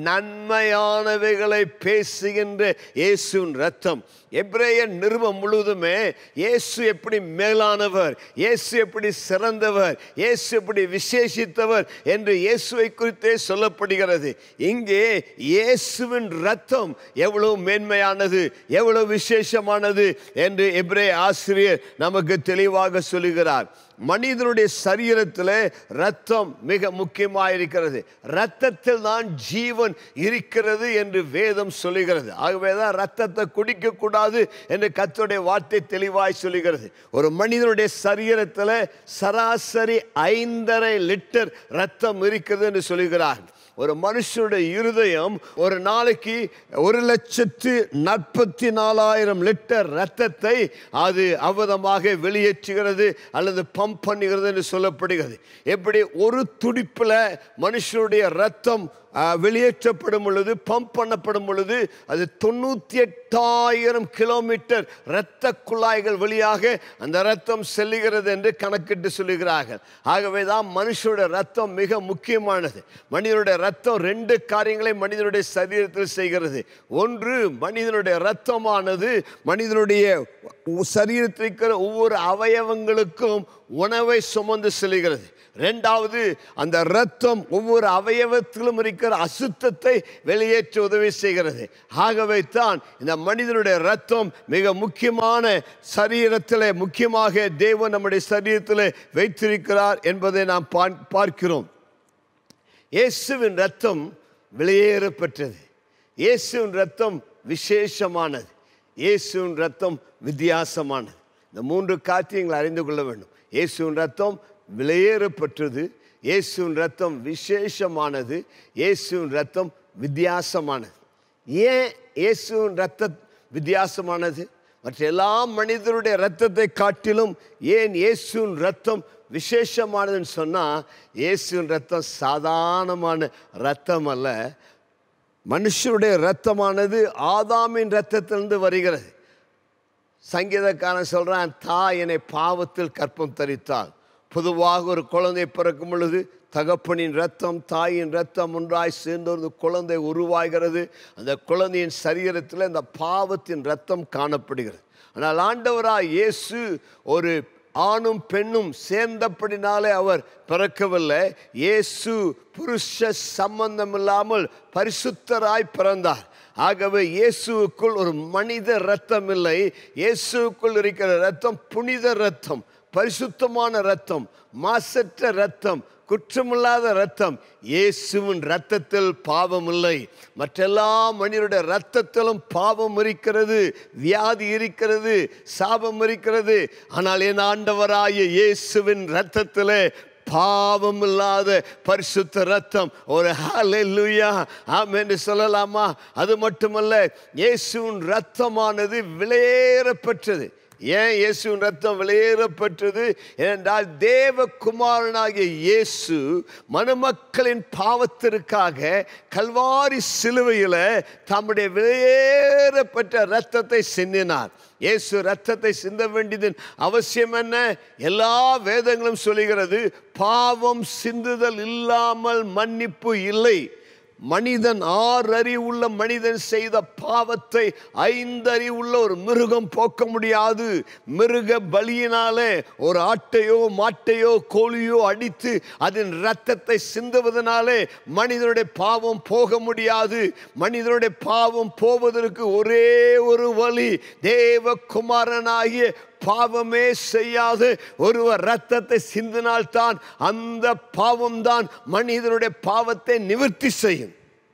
நன்மையானவைகளை பேசுகின்ற இயேசுவின் ரத்தம் எப்ரேய நிருபம் முழுவதுமே இயேசு எப்படி மேலானவர் இயேசு எப்படி சிறந்தவர் இயேசு எப்படி விசேஷித்தவர் என்று இயேசுவை குறித்தே சொல்லப்படுகிறது இங்கே இயேசுவின் ரத்தம் எவ்வளவு மேன்மையானது எவ்வளவு விசேஷமானது என்று எப்ரே ஆசிரியர் நமக்கு தெளிவாக சொல்லுகிறார் மனிதனுடைய சரீரத்தில் ரத்தம் மிக முக்கியமாக இருக்கிறது ரத்தத்தில் தான் ஜீவன் இருக்கிறது என்று வேதம் சொல்லுகிறது ஆகவே தான் ரத்தத்தை குடிக்கக்கூடாது என்று கத்தோடைய வார்த்தை தெளிவாய் சொல்லுகிறது ஒரு மனிதனுடைய சரீரத்தில் சராசரி ஐந்தரை லிட்டர் ரத்தம் இருக்கிறது என்று சொல்லுகிறார் ஒரு மனுஷனுடைய இருதயம் ஒரு நாளைக்கு ஒரு லட்சத்து நாற்பத்தி நாலாயிரம் லிட்டர் ரத்தத்தை அது அவதமாக வெளியேற்றுகிறது அல்லது பம்ப் பண்ணுகிறது என்று சொல்லப்படுகிறது எப்படி ஒரு துடிப்பில் மனுஷனுடைய ரத்தம் ஆஹ், வெளியேற்றப்படும் பொழுது பம்ப் பண்ணப்படும் பொழுது அது தொண்ணூற்றி எட்டாயிரம் கிலோமீட்டர் இரத்த குழாய்கள் வழியாக அந்த ரத்தம் செல்லுகிறது என்று கணக்கிட்டு சொல்லுகிறார்கள் ஆகவே தான் மனுஷனுடைய ரத்தம் மிக முக்கியமானது மனிதனுடைய ரத்தம் ரெண்டு காரியங்களை மனிதனுடைய சரீரத்தில் செய்கிறது ஒன்று மனிதனுடைய ரத்தமானது மனிதனுடைய உ- சரீரத்தில் இருக்கிற ஒவ்வொரு அவயவங்களுக்கும் உணவை சுமந்து செல்கிறது ரெண்டாவது அந்த இரத்தம் ஒவ்வொரு அவயவத்திலும் இருக்கிற அசுத்தத்தை வெளியேற்ற உதவி செய்கிறது ஆகவே தான் இந்த மனிதனுடைய இரத்தம் மிக முக்கியமான சரீரத்தில் முக்கியமாக தேவன் நம்முடைய சரீரத்தில் வைத்திருக்கிறார் என்பதை நாம் பார்- பார்க்கிறோம் இயேசுவின் ரத்தம் வெளியேறப்பெற்றது இயேசுவின் ரத்தம் விசேஷமானது இயேசுவின் ரத்தம் வித்தியாசமானது இந்த மூன்று காரியங்களை அறிந்து கொள்ள வேண்டும் இயேசுவின் ரத்தம் வெளியேறப்பெற்றது இயேசுவின் ரத்தம் விசேஷமானது இயேசுவின் ரத்தம் வித்தியாசமானது ஏன் இயேசுவின் ரத்தம் வித்தியாசமானது மற்ற எல்லா மனிதருடைய ரத்தத்தை காட்டிலும் ஏன் இயேசுவின் ரத்தம் விசேஷமானதுன்னு சொன்னால் இயேசுவின் ரத்தம் சாதாரணமான ரத்தம் அல்ல மனுஷருடைய ரத்தமானது ஆதாமின் ரத்தத்திலிருந்து வருகிறது சங்கீதக்காரன் சொல்றான் தாய் என்னை பாவத்தில் கற்பம் தரித்தாள் பொதுவாக ஒரு குழந்தை பிறக்கும் பொழுது தகப்பனின் ரத்தம் தாயின் ரத்தம் ஒன்றாய் சேர்ந்து ஒரு குழந்தை உருவாகிறது அந்த குழந்தையின் சரீரத்தில் இந்த பாவத்தின் ரத்தம் காணப்படுகிறது ஆனால் ஆண்டவராய் இயேசு ஒரு ஆணும் பெண்ணும் சேர்ந்தபடினாலே அவர் பிறக்கவில்லை இயேசு புருஷ சம்பந்தம் இல்லாமல் பரிசுத்தராய் பிறந்தார் ஆகவே இயேசுவுக்குள் ஒரு மனித ரத்தம் இல்லை இயேசுவுக்குள் இருக்கிற ரத்தம் புனித ரத்தம் பரிசுத்தமான ரத்தம் மாசற்ற ரத்தம் குற்றமில்லாத ரத்தம் இயேசுவின் ரத்தத்தில் பாவம் இல்லை மற்றெல்லா மனிதருடைய ரத்தத்திலும் பாவம் இருக்கிறது வியாதி இருக்கிறது சாபம் இருக்கிறது ஆனால் என் ஆண்டவராய இயேசுவின் ரத்தத்திலே பாவம் இல்லாத பரிசுத்த ரத்தம் ஒரு ஹalleluya ஆமென் சொல்லலாமா அது மட்டுமல்ல இயேசுவின் ரத்தமானது விலையேறப்பெற்றது ஏன் இயேசுவின் ரத்தம் வெளியேறப்பட்டது ஏனென்றால் தேவகுமாரனாகிய இயேசு மனுமக்களின் பாவத்திற்காக கல்வாரி சிலுவையில் தம்முடைய வெளியேறப்பட்ட ரத்தத்தை சிந்தினார் இயேசு ரத்தத்தை சிந்த வேண்டியதன் அவசியம் என்ன எல்லா வேதங்களும் சொல்லுகிறது பாவம் சிந்துதல் இல்லாமல் மன்னிப்பு இல்லை மனிதன் ஆறு அறிவுள்ள மனிதன் செய்த பாவத்தை ஐந்து அறிவுள்ள ஒரு மிருகம் போக்க முடியாது மிருக பலியினாலே ஒரு ஆட்டையோ மாட்டையோ கோழியோ அடித்து அதன் இரத்தத்தை சிந்துவதனாலே மனிதனுடைய பாவம் போக முடியாது மனிதனுடைய பாவம் போவதற்கு ஒரே ஒரு வழி தேவகுமாரனாகிய பாவமே செய்யாது ஒருவர் ரத்தத்தை சிந்தினால்தான் அந்த பாவம்தான் மனிதனுடைய பாவத்தை நிவர்த்தி செய்யும்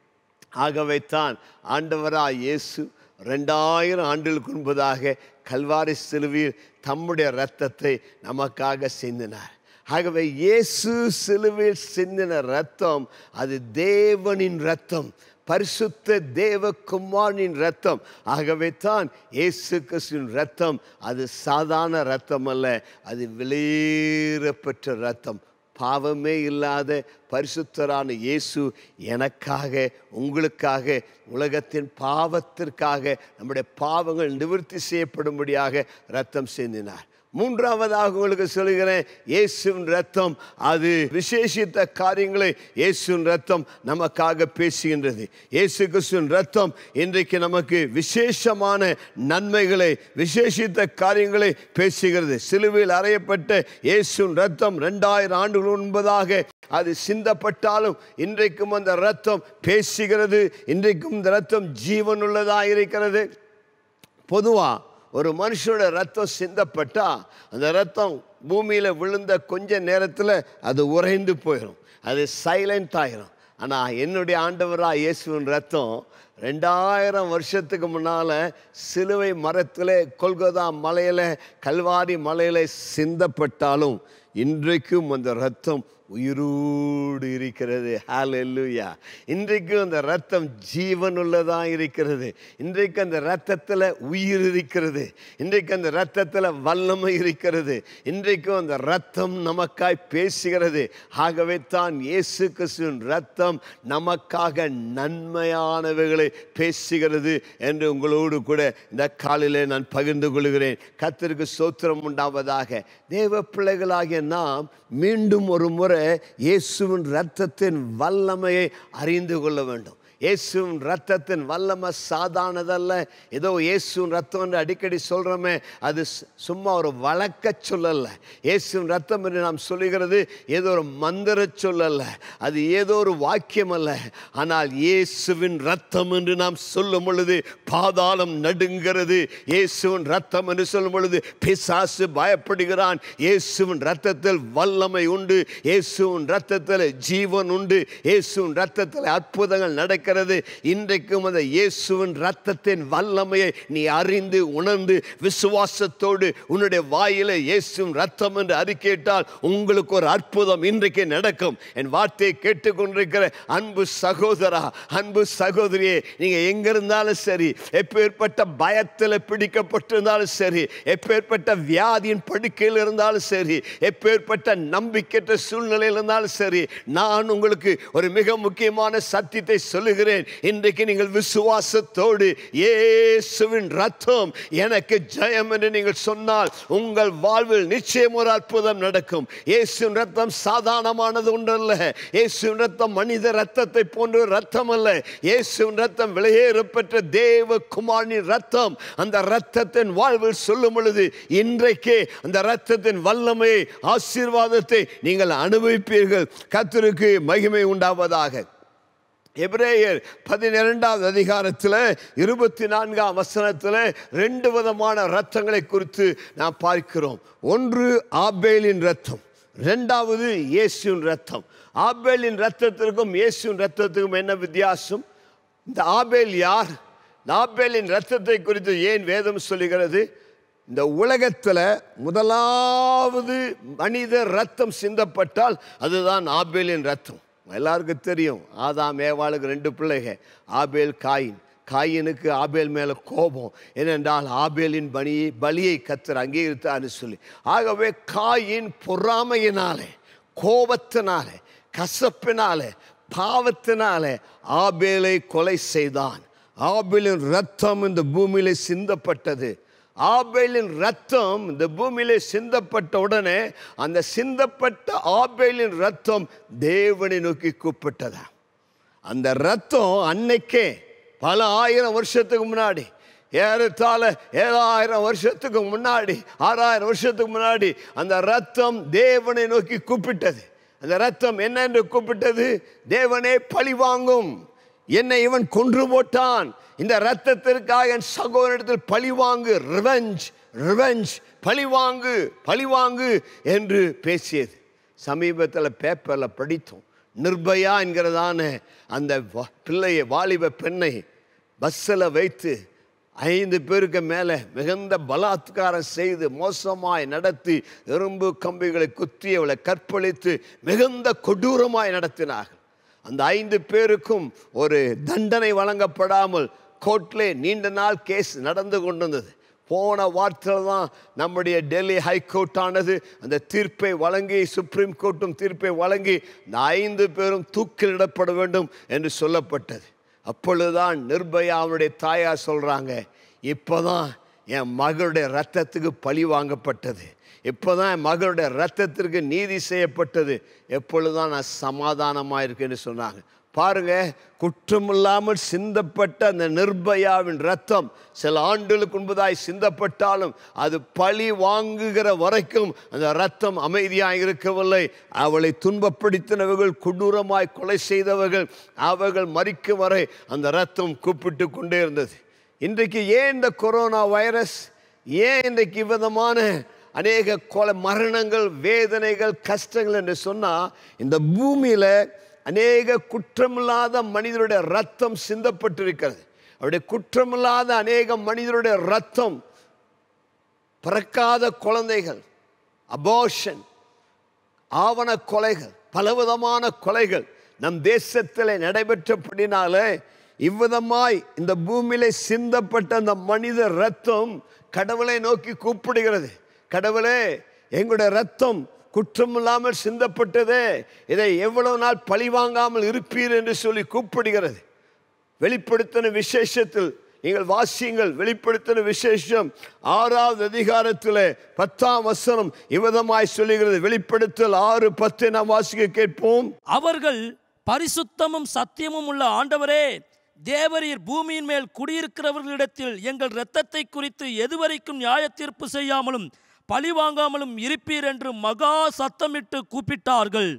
ஆகவே தான் ஆண்டவராய் இயேசு ரெண்டாயிரம் ஆண்டுகளுக்கு முன்பதாக கல்வாரி சிலுவையில் தம்முடைய இரத்தத்தை நமக்காக சிந்தினார் ஆகவே இயேசு சிலுவையில் சிந்தின ரத்தம் அது தேவனின் ரத்தம் பரிசுத்த தேவகுமாரின் ரத்தம் ஆகவே தான் இயேசு கிறிஸ்துவின் ரத்தம் அது சாதாரண ரத்தம் அல்ல அது வெளியேறப்பெற்ற ரத்தம் பாவமே இல்லாத பரிசுத்தரான இயேசு எனக்காக உங்களுக்காக உலகத்தின் பாவத்திற்காக நம்முடைய பாவங்கள் நிவர்த்தி செய்யப்படும்படியாக ரத்தம் சிந்தினார் மூன்றாவதாக உங்களுக்கு சொல்கிறேன் இயேசுவின் ரத்தம் அது விசேஷித்த காரியங்களை இயேசுவின் ரத்தம் நமக்காக பேசுகின்றது இயேசு கிறிஸ்துவின் ரத்தம் இன்றைக்கு நமக்கு விசேஷமான நன்மைகளை விசேஷித்த காரியங்களை பேசுகிறது சிலுவையில் அறையப்பட்ட இயேசுவின் ரத்தம் ரெண்டாயிரம் ஆண்டுகள் முன்பதாக அது சிந்தப்பட்டாலும் இன்றைக்கும் அந்த ரத்தம் பேசுகிறது இன்றைக்கும் இந்த ரத்தம் ஜீவனுள்ளதாக இருக்கிறது பொதுவாக ஒரு மனுஷனோட ரத்தம் சிந்தப்பட்டா அந்த ரத்தம் பூமியில் விழுந்த கொஞ்ச நேரத்தில் அது உறைந்து போயிடும் அது சைலண்ட் ஆயிரும் ஆனால் என்னுடைய ஆண்டவராக இயேசுவின் ரத்தம் ரெண்டாயிரம் வருஷத்துக்கு முன்னால் சிலுவை மரத்தில் கொல்கொதா மலையில் கல்வாரி மலையில் சிந்தப்பட்டாலும் இன்றைக்கும் அந்த ரத்தம் உயிரோடு இருக்கிறது ஹalleluya இன்றைக்கும் அந்த ரத்தம் ஜீவனுள்ளதாக இருக்கிறது இன்றைக்கு அந்த ரத்தத்தில் உயிர் இருக்கிறது இன்றைக்கு அந்த ரத்தத்தில் வல்லமை இருக்கிறது இன்றைக்கும் அந்த ரத்தம் நமக்காய் பேசுகிறது ஆகவே தான் இயேசு கிறிஸ்துவின் ரத்தம் நமக்காக நன்மையானவைகளை பேசுகிறது என்று உங்களோடு கூட இந்த காலையிலே நான் பகிர்ந்து கொள்கிறேன் கத்திற்கு சோத்திரம் உண்டாவதாக தேவ பிள்ளைகளாகிய நாம் மீண்டும் ஒரு முறை இயேசுவின் இரத்தத்தின் வல்லமையை அறிந்து கொள்ள வேண்டும் இயேசுவின் ரத்தத்தின் வல்லமை சாதாரணதல்ல ஏதோ இயேசுவின் ரத்தம் என்று அடிக்கடி சொல்கிறோமே அது சு- சும்மா ஒரு வழக்க சொல்லல்ல இயேசுவின் ரத்தம் என்று நாம் சொல்லுகிறது ஏதோ ஒரு மந்திர சொல்லல்ல அது ஏதோ ஒரு வாக்கியம் அல்ல ஆனால் இயேசுவின் ரத்தம் என்று நாம் சொல்லும் பொழுது பாதாளம் நடுங்கிறது இயேசுவின் ரத்தம் என்று சொல்லும் பொழுது பிசாசு பயப்படுகிறான் இயேசுவின் ரத்தத்தில் வல்லமை உண்டு இயேசுவின் ரத்தத்தில் ஜீவன் உண்டு இயேசுவின் ரத்தத்தில் அற்புதங்கள் நடக்கிறது இன்றைக்கும் அந்த இயேசுவின் ரத்தத்தின் வல்லமையை நீ அறிந்து உணர்ந்து விசுவாசத்தோடு உன்னுடைய வாயில இயேசுவின் ரத்தம் என்று அறிக்கையிட்டால் உங்களுக்கு ஒரு அற்புதம் இன்றைக்கு நடக்கும் என் வார்த்தையை கேட்டுக்கொண்டிருக்கிற அன்பு சகோதரா அன்பு சகோதரியே நீங்க எங்க இருந்தாலும் சரி எப்பேற்பட்ட பயத்தில் பிடிக்கப்பட்டிருந்தாலும் சரி எப்பேற்பட்ட வியாதியின் படுக்கையில் இருந்தாலும் சரி எப்பேற்பட்ட நம்பிக்கையற்ற சூழ்நிலையில் இருந்தாலும் சரி நான் உங்களுக்கு ஒரு மிக முக்கியமான சத்தியத்தை சொல்லுகிறேன் இன்றைக்கு நீங்கள் விசுவாசத்தோடு இயேசுவின் ரத்தம் எனக்கு ஜெயம் என்று நீங்கள் சொன்னால் உங்கள் வாழ்வில் நிச்சயம் ஒரு அற்புதம் நடக்கும் இயேசுவின் ரத்தம் சாதாரணமானது ஒன்றல்ல இயேசுவின் ரத்தம் மனித ரத்தத்தை போன்ற ஒரு ரத்தம் அல்ல இயேசுவின் ரத்தம் வெளியேறப்பெற்ற தேவ குமாரின் ரத்தம் அந்த ரத்தத்தின் வாழ்வில் சொல்லும் பொழுது இன்றைக்கே அந்த ரத்தத்தின் வல்லமையை ஆசீர்வாதத்தை நீங்கள் அனுபவிப்பீர்கள் கர்த்தருக்கு மகிமை உண்டாவதாக எபிரேயர் பதினிரெண்டாவது அதிகாரத்தில் இருபத்தி நான்காம் வசனத்தில் ரெண்டு விதமான ரத்தங்களை குறித்து நாம் பார்க்கிறோம் ஒன்று ஆபேலின் ரத்தம் ரெண்டாவது இயேசுவின் ரத்தம் ஆபேலின் ரத்தத்திற்கும் இயேசுவின் ரத்தத்துக்கும் என்ன வித்தியாசம் இந்த ஆபேல் யார் இந்த ஆபேலின் ரத்தத்தை குறித்து ஏன் வேதம் சொல்லுகிறது இந்த உலகத்தில் முதலாவது மனித ரத்தம் சிந்தப்பட்டால் அதுதான் ஆபேலின் ரத்தம் எல்லாருக்கும் தெரியும் ஆதாம் ஏவாளுக்கு ரெண்டு பிள்ளைங்க ஆபேல் காயின் காயினுக்கு ஆபேல் மேலே கோபம் ஏனென்றால் ஆபேலின் பலியை பலியை கத்தர் அங்கீகரித்தான்னு சொல்லி ஆகவே காயின் பொறாமையினாலே கோபத்தினாலே கசப்பினாலே பாவத்தினாலே ஆபேலை கொலை செய்தான் ஆபேலின் ரத்தம் இந்த பூமியிலே சிந்தப்பட்டது ஆபேலின் ரத்தம் இந்த பூமியிலே சிந்தப்பட்ட உடனே அந்த சிந்தப்பட்ட ஆபேலின் ரத்தம் தேவனை நோக்கி கூப்பிட்டதா அந்த ரத்தம் அன்னைக்கே பல ஆயிரம் வருஷத்துக்கு முன்னாடி ஏறத்தாழ ஏழாயிரம் வருஷத்துக்கு முன்னாடி ஆறாயிரம் வருஷத்துக்கு முன்னாடி அந்த ரத்தம் தேவனை நோக்கி கூப்பிட்டது அந்த ரத்தம் என்ன என்று கூப்பிட்டது தேவனே பழி வாங்கும் என்னை இவன் கொன்று போட்டான் இந்த ரத்தத்திற்காக என் சகோதரத்தில் பழி வாங்கு ரிவெஞ்ச் ரிவெஞ்ச் பழி வாங்கு பழி வாங்கு என்று பேசியது சமீபத்தில் பேப்பரில் படித்தோம் நிர்பயா என்கிறதான அந்த வா- பிள்ளையை வாலிப பெண்ணை பஸ்ஸில் வைத்து ஐந்து பேருக்கு மேலே மிகுந்த பலாத்காரம் செய்து மோசமாய் நடத்தி எறும்பு கம்பிகளை குத்தி அவளை கற்பழித்து மிகுந்த கொடூரமாய் நடத்தினார்கள் அந்த ஐந்து பேருக்கும் ஒரு தண்டனை வழங்கப்படாமல் கோர்ட்லே நீண்ட நாள் கேஸ் நடந்து கொண்டிருந்தது போன வாரத்தில் தான் நம்முடைய டெல்லி ஹைகோர்ட் ஆனது அந்த தீர்ப்பை வழங்கி சுப்ரீம் கோர்ட்டும் தீர்ப்பை வழங்கி இந்த ஐந்து பேரும் தூக்கிலிடப்பட வேண்டும் என்று சொல்லப்பட்டது அப்பொழுதுதான் நிர்பயா அவனுடைய தாயார் சொல்கிறாங்க இப்போதான் என் மகளுடைய ரத்தத்துக்கு பழி வாங்கப்பட்டது இப்போதான் என் மகளுடைய ரத்தத்திற்கு நீதி செய்யப்பட்டது எப்பொழுதுதான் நான் சமாதானமாக இருக்கேன்னு சொன்னாங்க பாருங்க குற்றமில்லாமல் சிந்தப்பட்ட அந்த நிர்பயாவின் ரத்தம் சில ஆண்டுகளுக்கு முன்பதாய் சிந்தப்பட்டாலும் அது பழி வாங்குகிற வரைக்கும் அந்த ரத்தம் அமைதியாக இருக்கவில்லை அவளை துன்பப்படுத்தினவர்கள் கொடூரமாய் கொலை செய்தவர்கள் அவர்கள் மறிக்கும் வரை அந்த ரத்தம் கூப்பிட்டு கொண்டே இருந்தது இன்றைக்கு ஏன் இந்த கொரோனா வைரஸ் ஏன் இன்றைக்கு இவ்விதமான அநேக கொலை மரணங்கள் வேதனைகள் கஷ்டங்கள் என்று சொன்னால் இந்த பூமியில் அநேக குற்றமில்லாத மனிதருடைய ரத்தம் சிந்தப்பட்டிருக்கிறது அவருடைய குற்றமில்லாத அநேக மனிதருடைய ரத்தம் பிறக்காத குழந்தைகள் அபோஷன் ஆவண கொலைகள் பலவிதமான கொலைகள் நம் தேசத்தில் நடைபெற்றபடினாலே இவ்விதமாய் இந்த பூமியிலே சிந்தப்பட்ட அந்த மனித ரத்தம் கடவுளை நோக்கி கூப்பிடுகிறது கடவுளே எங்களுடைய ரத்தம் குற்றமில்லாமல் சிந்தப்பட்டதே இதை எவ்வளவு நாள் பழிவாங்காமல் இருப்பீர் என்று சொல்லி கூப்பிடுகிறது வெளிப்படுத்தின விசேஷத்தில் நீங்கள் வாசியுங்கள் வெளிப்படுத்தின விசேஷம் ஆறாவது அதிகாரத்தில் பத்தாம் வசனம் இவ்விதமாய் சொல்லுகிறது வெளிப்படுத்தல் ஆறு பத்தை நாம் வாசிக்க கேட்போம் அவர்கள் பரிசுத்தமும் சத்தியமும் உள்ள ஆண்டவரே தேவரீர் பூமியின் மேல் குடியிருக்கிறவர்களிடத்தில் எங்கள் இரத்தத்தை குறித்து எதுவரைக்கும் நியாய தீர்ப்பு செய்யாமலும் பழி வாங்காமலும் இருப்பீர் என்று மகா சத்தமிட்டு கூப்பிட்டார்கள்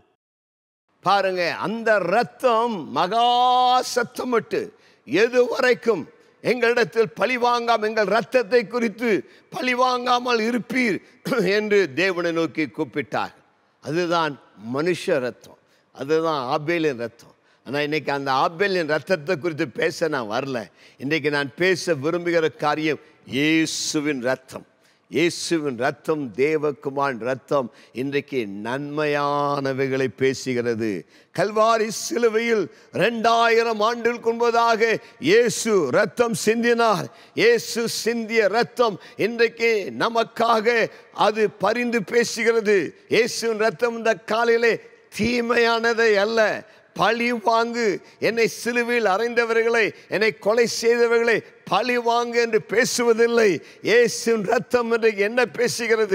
பாருங்க அந்த ரத்தம் மகா சத்தமிட்டு எது வரைக்கும் எங்களிடத்தில் பழி வாங்காம எங்கள் ரத்தத்தை குறித்து பழி வாங்காமல் இருப்பீர் என்று தேவனை நோக்கி கூப்பிட்டார் அதுதான் மனுஷ ரத்தம் அதுதான் ஆபேலின் ரத்தம் ஆனால் இன்னைக்கு அந்த ஆபேலின் ரத்தத்தை குறித்து பேச நான் வரல இன்னைக்கு நான் பேச விரும்புகிற காரியம் இயேசுவின் ரத்தம் இயேசுவின் ரத்தம் தேவகுமான் ரத்தம் இன்றைக்கு நன்மையானவைகளை பேசுகிறது கல்வாரி சிலுவையில் ரெண்டாயிரம் ஆண்டுகளுக்கு முன்பதாக இயேசு ரத்தம் சிந்தினார் இயேசு சிந்திய ரத்தம் இன்றைக்கு நமக்காக அது பரிந்து பேசுகிறது இயேசுவின் ரத்தம் இந்த காலையிலே தீமையானதை அல்ல பழி வாங்கு என்னை சிலுவையில் அறைந்தவர்களை என்னை கொலை செய்தவர்களை பழி வாங்கு என்று பேசுவதில்லை இயேசுவின் ரத்தம் என்று என்ன பேசுகிறது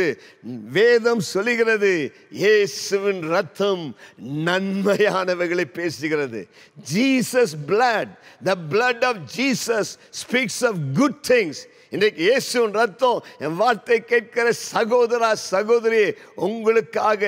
வேதம் சொல்லுகிறது இயேசுவின் ரத்தம் நன்மையானவைகளை பேசுகிறது Jesus blood the blood of jesus speaks of good things இன்றைக்கு இயேசுவின் ரத்தம் என் வார்த்தை கேட்கிற சகோதரா சகோதரி உங்களுக்காக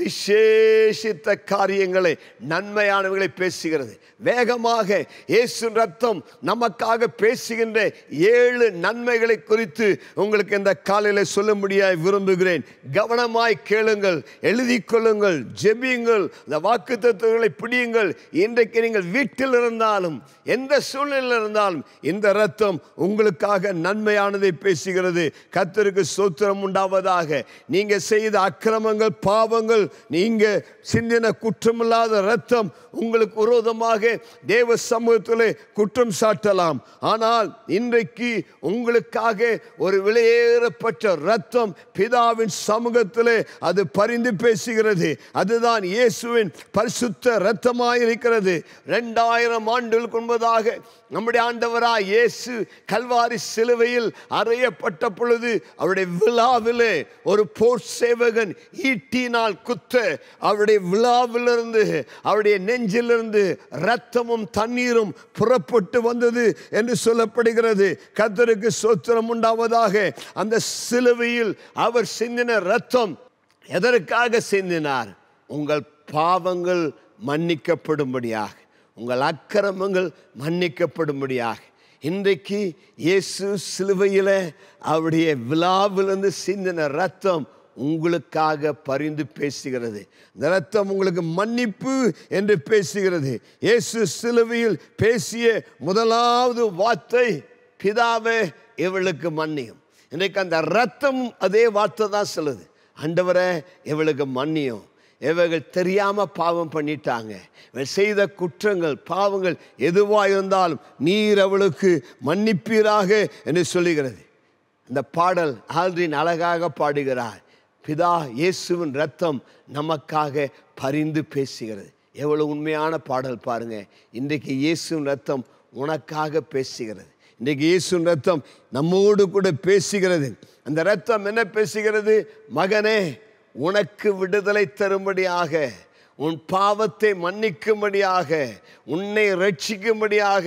விசேஷித்த காரியங்களை நன்மையானவர்களை பேசுகிறது வேகமாக இயேசுவின் ரத்தம் நமக்காக பேசுகின்ற ஏழு நன்மைகளை குறித்து உங்களுக்கு இந்த காலையில் சொல்ல முடியாய் விரும்புகிறேன் கவனமாய் கேளுங்கள் எழுதி கொள்ளுங்கள் ஜெபியுங்கள் இந்த வாக்கு தத்துவங்களை பிடியுங்கள் இன்றைக்கு நீங்கள் வீட்டில் இருந்தாலும் எந்த சூழ்நிலையில் இருந்தாலும் இந்த ரத்தம் உங்களுக்காக நன்மையான உண்மையானதை பேசுகிறது கர்த்தருக்கு சோத்திரம் உண்டாவதாக நீங்க செய்த அக்கிரமங்கள் பாவங்கள் நீங்க சிந்தின குற்றமில்லாத ரத்தம் உங்களுக்கு விரோதமாக தேவ சமூகத்தில் குற்றம் சாட்டலாம் ஆனால் இன்றைக்கு உங்களுக்காக ஒரு விலையேறப்பட்ட ரத்தம் பிதாவின் சமூகத்திலே அது பரிந்து பேசுகிறது அதுதான் இயேசுவின் பரிசுத்த இரத்தமாய் இருக்கிறது ரெண்டாயிரம் ஆண்டுகளுக்கு முன்பதாக நம்முடைய ஆண்டவராய் இயேசு கல்வாரி சிலுவையில் அறையப்பட்ட பொழுது அவருடைய விழாவிலே ஒரு போர் சேவகன் ஈட்டினால் குத்த அவருடைய விழாவிலிருந்து அவருடைய நெஞ்சிலிருந்து இரத்தமும் தண்ணீரும் புறப்பட்டு வந்தது என்று சொல்லப்படுகிறது கர்த்தருக்கு சோத்திரம் உண்டாவதாக அந்த சிலுவையில் அவர் சிந்தின இரத்தம் எதற்காக சிந்தினார் உங்கள் பாவங்கள் மன்னிக்கப்படும்படியாக உங்கள் அக்கிரமங்கள் மன்னிக்கப்படும்படியாக இன்றைக்கு இயேசு சிலுவையில் அவருடைய விழாவிலிருந்து சிந்தின ரத்தம் உங்களுக்காக பரிந்து பேசுகிறது இந்த ரத்தம் உங்களுக்கு மன்னிப்பு என்று பேசுகிறது இயேசு சிலுவையில் பேசிய முதலாவது வார்த்தை பிதாவே இவளுக்கு மன்னியும் இன்றைக்கு அந்த ரத்தம் அதே வார்த்தை தான் சொல்லுது ஆண்டவரே இவளுக்கு மன்னியும் இவர்கள் தெரியாம பாவம் பண்ணிட்டாங்க இவள் செய்த குற்றங்கள் பாவங்கள் எதுவாக இருந்தாலும் நீர் அவளுக்கு மன்னிப்பீராக என்று சொல்லுகிறது இந்த பாடல் ஆல்ரின் அழகாக பாடுகிறார் பிதா இயேசுவின் ரத்தம் நமக்காக பரிந்து பேசுகிறது எவ்வளவு உண்மையான பாடல் பாருங்க இன்றைக்கு இயேசுவின் ரத்தம் உனக்காக பேசுகிறது இன்றைக்கு இயேசுவின் ரத்தம் நம்மோடு கூட பேசுகிறது அந்த ரத்தம் என்ன பேசுகிறது மகனே உனக்கு விடுதலை தரும்படியாக உன் பாவத்தை மன்னிக்கும்படியாக உன்னை ரட்சிக்கும்படியாக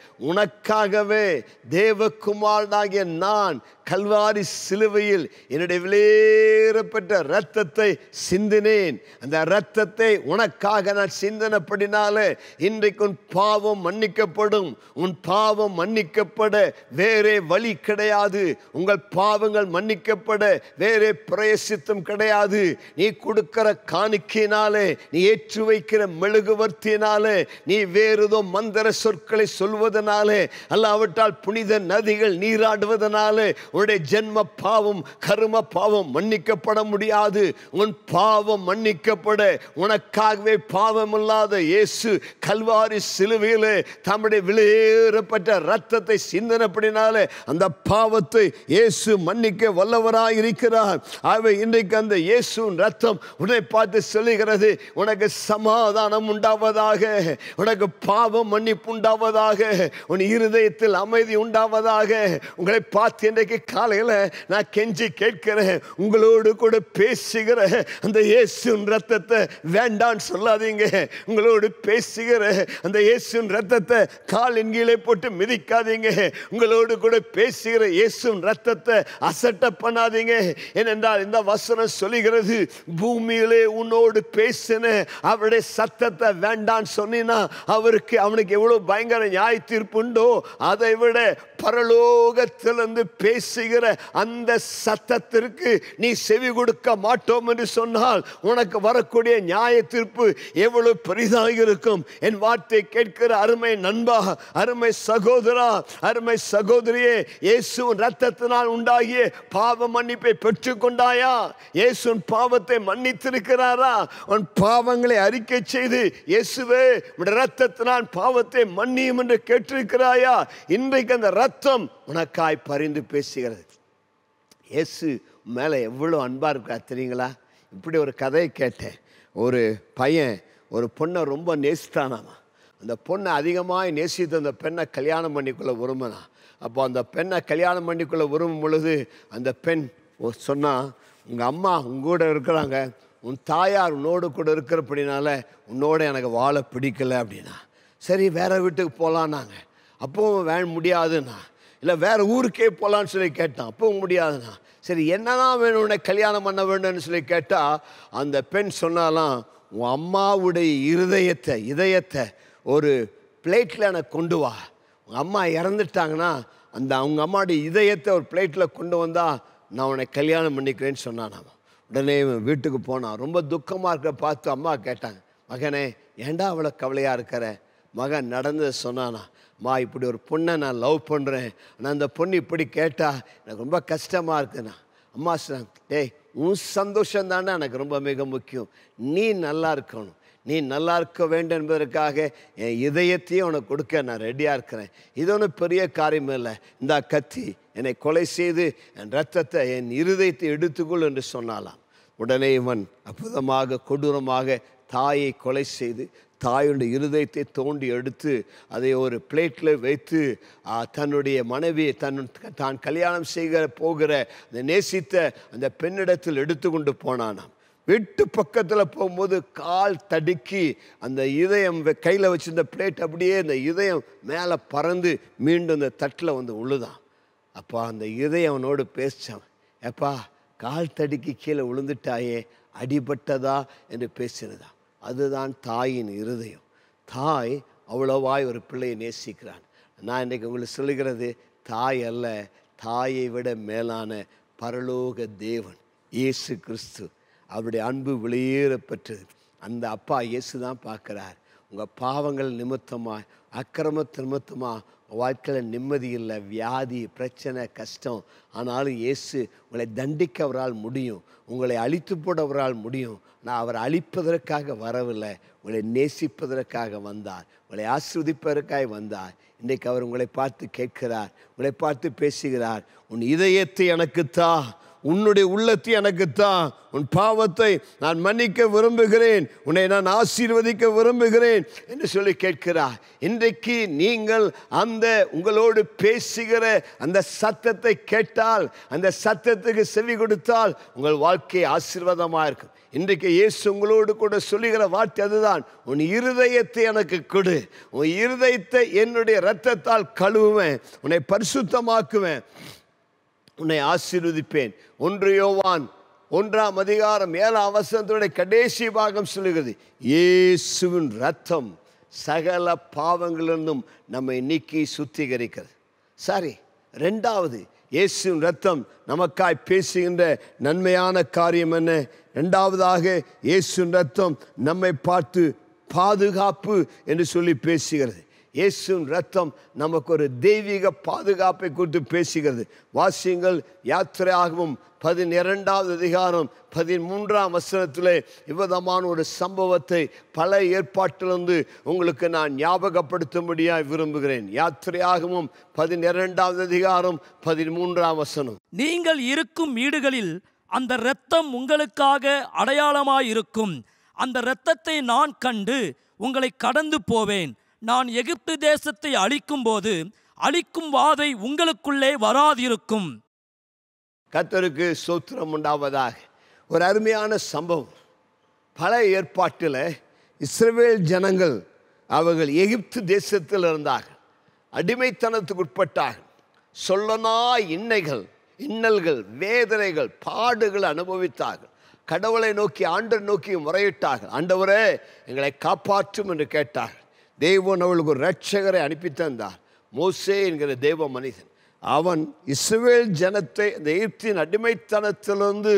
உனக்காகவே தேவகுமாரனாகிய நான் கல்வாரி சிலுவையில் என்னுடைய விலையேறப்பட்ட இரத்தத்தை சிந்தினேன் அந்த இரத்தத்தை உனக்காக நான் சிந்தனப்படினாலே இன்றைக்கு உன் பாவம் மன்னிக்கப்படும் உன் பாவம் மன்னிக்கப்பட வேறே வழி கிடையாது உங்கள் பாவங்கள் மன்னிக்கப்பட வேறே பிரயசித்தம் கிடையாது நீ கொடுக்கிற காணிக்கையினாலே நீ ஏற்று வைக்கிற மெழுகுவர்த்தியினாலே நீ வேறுதோ மந்திர சொற்களை சொல்வதனாலே அல்லாவிட்டால் புனித நதிகள் நீராடுவதனாலே உன்னுடைய ஜென்ம பாவம் கரும பாவம் மன்னிக்கப்பட முடியாது உன் பாவம் மன்னிக்கப்பட உனக்காகவே பாவம் இல்லாத இயேசு கல்வாரி சிலுவையிலே தம்முடைய விலையேறப்பட்ட ரத்தத்தை சிந்தனப்படினாலே அந்த பாவத்தை இயேசு மன்னிக்க வல்லவராய் இருக்கிறார் ஆகவே இன்றைக்கு அந்த இயேசுவின் ரத்தம் உன்னை பார்த்து சொல்லுகிறது உனக்கு சமாதானம் உண்டாவதாக உனக்கு பாவம் மன்னிப்பு உண்டாவதாக உன் இருதயத்தில் அமைதி உண்டாவதாக உங்களை பார்த்து இன்றைக்கு காலையில் நான் கெஞ்சி கேட்கிறேன் உங்களோடு கூட பேசுகிற அந்த இயேசுவின் ரத்தத்தை வேண்டான்னு சொல்லாதீங்க உங்களோடு பேசுகிற அந்த இயேசுவின் ரத்தத்தை காலின் கீழே போட்டு மிதிக்காதீங்க உங்களோடு கூட பேசுகிற இயேசுவின் ரத்தத்தை அசட்ட பண்ணாதீங்க ஏனென்றால் இந்த வசனம் சொல்லுகிறது பூமியிலே உன்னோடு பேசின அவருடைய சத்தத்தை வேண்டான்னு சொன்னீன்னா அவருக்கு அவனுக்கு எவ்வளவு பயங்கர நியாய தீர்ப்பு உண்டோ அதை விட பரலோகத்திலிருந்து பேசுகிற அந்த சத்தத்திற்கு நீ செவி கொடுக்க மாட்டோம் என்று சொன்னால் உனக்கு வரக்கூடிய நியாய தீர்ப்பு எவ்வளவு பெரிதாக இருக்கும் என் வார்த்தை கேட்கிற அருமை நண்பா அருமை சகோதரா அருமை சகோதரியே இயேசுவின் ரத்தத்தினால் உண்டாகிய பாவ மன்னிப்பை பெற்றுக்கொண்டாயா இயேசுவின் பாவத்தை மன்னித்திருக்கிறாரா உன் பாவங்களை அறிக்கை செய்து இயேசுவே உம்முடைய ரத்தத்தினால் பாவத்தை மன்னியும் என்று கேட்டிருக்கிறாயா இன்றைக்கு அந்த ரத்தம் உனக்காய் பரிந்து பேசுகிறது இயேசு மேலே எவ்வளோ அன்பாக இருக்கா தெரியுங்களா இப்படி ஒரு கதையை கேட்டேன் ஒரு பையன் ஒரு பொண்ணை ரொம்ப நேசித்தானாமா அந்த பொண்ணை அதிகமாக நேசித்து அந்த பெண்ணை கல்யாணம் பண்ணிக்கொள்ள விரும்பினான் அப்போ அந்த பெண்ணை கல்யாணம் பண்ணிக்கொள்ள விரும்பும் பொழுது அந்த பெண் சொன்னா உங்கள் அம்மா உங்கூட இருக்கிறாங்க உன் தாயார் உன்னோடு கூட இருக்கிறபடினால உன்னோட எனக்கு வாழ பிடிக்கல அப்படின்னா சரி வேற வீட்டுக்கு போகலான்னாங்க அப்பவும் வே முடியாதுண்ணா இல்லை வேற ஊருக்கே போகலான்னு சொல்லி கேட்டான் அப்பவும் முடியாதுண்ணா சரி என்னதான் வேணும் உன்னை கல்யாணம் பண்ண வேண்டும்னு சொல்லி கேட்டால் அந்த பெண் சொன்னாலாம் உன் அம்மாவுடைய இருதயத்தை இதயத்தை ஒரு பிளேட்டில் எனக்கு கொண்டு வா உங்கள் அம்மா இறந்துட்டாங்கன்னா அந்த அவங்க அம்மாவுடைய இதயத்தை ஒரு பிளேட்டில் கொண்டு வந்தால் நான் உன்னை கல்யாணம் பண்ணிக்கிறேன்னு சொன்னான் உடனே இவன் வீட்டுக்கு போனான் ரொம்ப துக்கமாக இருக்க பார்த்து அம்மா கேட்டாங்க மகனே ஏன்டா அவ்வளோ கவலையாக இருக்கிற மகன் நடந்ததை சொன்னானா மா இப்படி ஒரு பொண்ணை நான் லவ் பண்ணுறேன் ஆனால் அந்த பொண்ணு இப்படி கேட்டா எனக்கு ரொம்ப கஷ்டமாக இருக்குண்ணா அம்மா சொன்னாங்க டேய் உன் சந்தோஷம் தானே எனக்கு ரொம்ப மிக முக்கியம் நீ நல்லா இருக்கணும் நீ நல்லா இருக்க வேண்டும் என்பதற்காக என் இதயத்தையும் உனக்கு கொடுக்க நான் ரெடியாக இருக்கிறேன் இது ஒன்றும் பெரிய காரியம் இல்லை இந்த கத்தி என்னை கொலை செய்து என் ரத்தத்தை என் இருதயத்தை எடுத்துக்கொள் என்று சொன்னாலாம் உடனே இவன் அற்புதமாக கொடூரமாக தாயை கொலை செய்து தாயுடைய இருதயத்தை தோண்டி எடுத்து அதை ஒரு பிளேட்டில் வைத்து ஆ, தன்னுடைய மனைவி தன் தான் கல்யாணம் செய்கிற போகிற அந்த நேசித்த அந்த பெண்ணிடத்தில் எடுத்துக்கொண்டு போனானாம் வீட்டு பக்கத்தில் போகும்போது கால் தடுக்கி அந்த இதயம் கையில் வச்சிருந்த பிளேட் அப்படியே அந்த இதயம் மேலே பறந்து மீண்டும் அந்த தட்டில் வந்து உழுதான் அப்போ அந்த இதயம் அவனோடு பேசிச்சான் ஏப்பா கால் தடுக்கி கீழே விழுந்துட்டாயே அடிபட்டதா என்று பேசினதா அதுதான் தாயின் இருதயம் தாய் அவ்வளவாய் ஒரு பிள்ளையை நேசிக்கிறான் நான் இன்றைக்கி உங்களுக்கு சொல்லுகிறது தாய் அல்ல தாயை விட மேலான பரலோக தேவன் இயேசு கிறிஸ்து அவருடைய அன்பு வெளியேறப்பட்டது அந்த அப்பா இயேசு தான் பார்க்குறார் உங்கள் பாவங்கள் நிமித்தமாக அக்கிரமத்து நிமித்தமாக உங்கள் வாழ்க்கையில் நிம்மதி இல்லை வியாதி பிரச்சனை கஷ்டம் ஆனாலும் இயேசு உங்களை தண்டிக்க அவரால் முடியும் உங்களை அழித்து போட அவரால் முடியும் நான் அவர் அழிப்பதற்காக வரவில்லை உங்களை நேசிப்பதற்காக வந்தார் உங்களை ஆஸ்வதிப்பதற்காக வந்தார் இன்றைக்கு அவர் உங்களை பார்த்து கேட்கிறார் உங்களை பார்த்து பேசுகிறார் உன் இதயத்தை எனக்குத்தா உன்னுடைய உள்ளத்தை எனக்குத்தான் உன் பாவத்தை நான் மன்னிக்க விரும்புகிறேன் உன்னை நான் ஆசீர்வதிக்க விரும்புகிறேன் என்று சொல்லி கேட்கிறார் இன்றைக்கு நீங்கள் அந்த உங்களோடு பேசுகிற அந்த சத்தத்தை கேட்டால் அந்த சத்தத்துக்கு செவி கொடுத்தால் உங்கள் வாழ்க்கை ஆசீர்வாதமாக இருக்கும் இன்றைக்கு இயேசு உங்களோடு கூட சொல்லுகிற வார்த்தை அதுதான் உன் இருதயத்தை எனக்கு கொடு உன் இருதயத்தை என்னுடைய இரத்தத்தால் கழுவுவேன் உன்னை பரிசுத்தமாக்குவேன் உன்னை ஆசீர்வதிப்பேன் ஒன்று யோவான் ஒன்றாம் அதிகாரம் ஏழாம் வசனத்துடைய கடைசி பாகம் சொல்லுகிறது இயேசுவின் ரத்தம் சகல பாவங்களிலிருந்தும் நம்மை நீக்கி சுத்திகரிக்கிறது சரி ரெண்டாவது இயேசுவின் ரத்தம் நமக்காய் பேசுகின்ற நன்மையான காரியம் என்ன ரெண்டாவதாக இயேசுவின் ரத்தம் நம்மை பார்த்து பாதுகாப்பு என்று சொல்லி பேசுகிறது இயேசுவின் ரத்தம் நமக்கு ஒரு தெய்வீக பாதுகாப்பை குறித்து பேசுகிறது வாசியங்கள் யாத்திரையாகவும் பதினிரண்டாவது அதிகாரம் பதிமூன்றாம் வசனத்திலே இவ்விதமான ஒரு சம்பவத்தை பல ஏற்பாட்டிலிருந்து உங்களுக்கு நான் ஞாபகப்படுத்தும்படியாக விரும்புகிறேன் யாத்திரையாகவும் பதினிரண்டாவது அதிகாரம் பதிமூன்றாம் வசனம் நீங்கள் இருக்கும் வீடுகளில் அந்த இரத்தம் உங்களுக்காக அடையாளமாயிருக்கும் அந்த இரத்தத்தை நான் கண்டு உங்களை கடந்து போவேன் நான் எகிப்து தேசத்தை அழிக்கும்போது அழிக்கும் வாதை உங்களுக்குள்ளே வராதிருக்கும் கர்த்தருக்கு சோத்திரம் உண்டாவதாக ஒரு அருமையான சம்பவம் பல ஏற்பாட்டில் இஸ்ரவேல் ஜனங்கள் அவர்கள் எகிப்து தேசத்தில் இருந்தார்கள் அடிமைத்தனத்துக்கு உட்பட்டார்கள் சொல்லனா இன்னைகள் இன்னல்கள் வேதனைகள் பாடுகள் அனுபவித்தார்கள் கடவுளை நோக்கி ஆண்டர் நோக்கி முறையிட்டார்கள் ஆண்டவரே எங்களை காப்பாற்றும் என்று கேட்டார்கள் தேவன் அவளுக்கு ஒரு ரட்சகரை அனுப்பி தந்தார் மோசே என்கிற தேவ மனிதன் அவன் இஸ்ரவேல் ஜனத்தை அந்த எகிப்தின் அடிமைத்தனத்திலிருந்து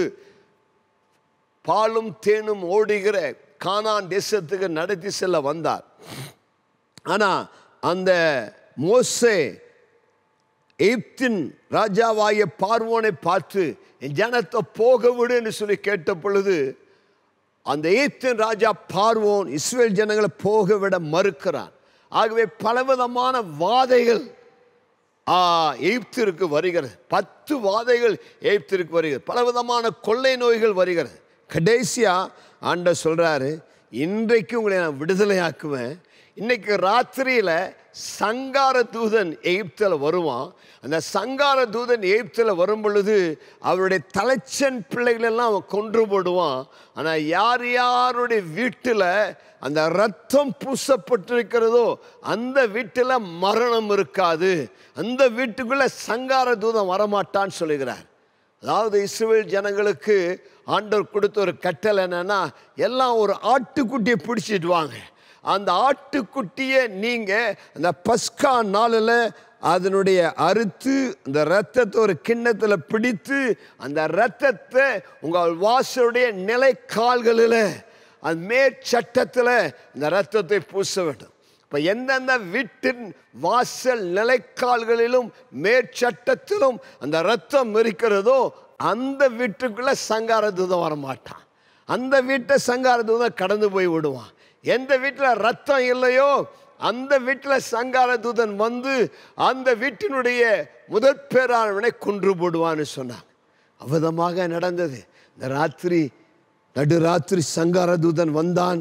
பாலும் தேனும் ஓடுகிற கானான் தேசத்துக்கு நடத்தி செல்ல வந்தார் ஆனால் அந்த மோசே எகிப்தின் ராஜாவாகிய பார்வோனை பார்த்து என் ஜனத்தை போக விடு என்று சொல்லி கேட்ட பொழுது அந்த எகிப்தின் ராஜா பார்வோன் இஸ்ரேல் ஜனங்களை போக விட மறுக்கிறான் ஆகவே பலவிதமான வாதைகள் ஆ, எகிப்திற்கு வருகிறது பத்து வாதைகள் எகிப்திற்கு வருகிறது பலவிதமான கொள்ளை நோய்கள் வருகிறது கடைசியா ஆண்டவர் சொல்றாரு இன்றைக்கு உங்களை நான் விடுதலையாக்குவேன் இன்னைக்கு ராத்திரியில சங்கார தூதன் எகிப்தில் வருவான் அந்த சங்கார தூதன் எகிப்தில் வரும் பொழுது அவருடைய தலைச்சன் பிள்ளைகளெல்லாம் அவன் கொன்று போடுவான் ஆனால் யார் யாருடைய வீட்டில் அந்த ரத்தம் பூசப்பட்டிருக்கிறதோ அந்த வீட்டில் மரணம் இருக்காது அந்த வீட்டுக்குள்ள சங்கார தூதன் வரமாட்டான்னு சொல்லுகிறார் அதாவது இஸ்ரேல் ஜனங்களுக்கு ஆண்டவர் கொடுத்த ஒரு கட்டளை என்னன்னா எல்லாம் ஒரு ஆட்டுக்குட்டியை பிடிச்சிட்டு வாங்க அந்த ஆட்டுக்குட்டியை நீங்கள் அந்த பஸ்கா நாளில் அதனுடைய அறுத்து அந்த ரத்தத்தை ஒரு கிண்ணத்தில் பிடித்து அந்த ரத்தத்தை உங்கள் வாசலுடைய நிலை கால்களில் அது மேற்சட்டத்தில் இந்த ரத்தத்தை பூச வேண்டும் இப்போ எந்தெந்த வீட்டின் வாசல் நிலைக்கால்களிலும் மேற்சட்டத்திலும் அந்த ரத்தம் இருக்கிறதோ அந்த வீட்டுக்குள்ள சங்கார தூதன் வரமாட்டான் அந்த வீட்டை சங்கார தூதன் கடந்து போய் விடுவான் எந்த வீட்டில் ரத்தம் இல்லையோ அந்த வீட்டில் சங்கார தூதன் வந்து அந்த வீட்டினுடைய முதற் பேரானவனை கொன்று போடுவான்னு சொன்னாங்க அவ்விதமாக நடந்தது இந்த ராத்திரி நடுராத்திரி சங்கார தூதன் வந்தான்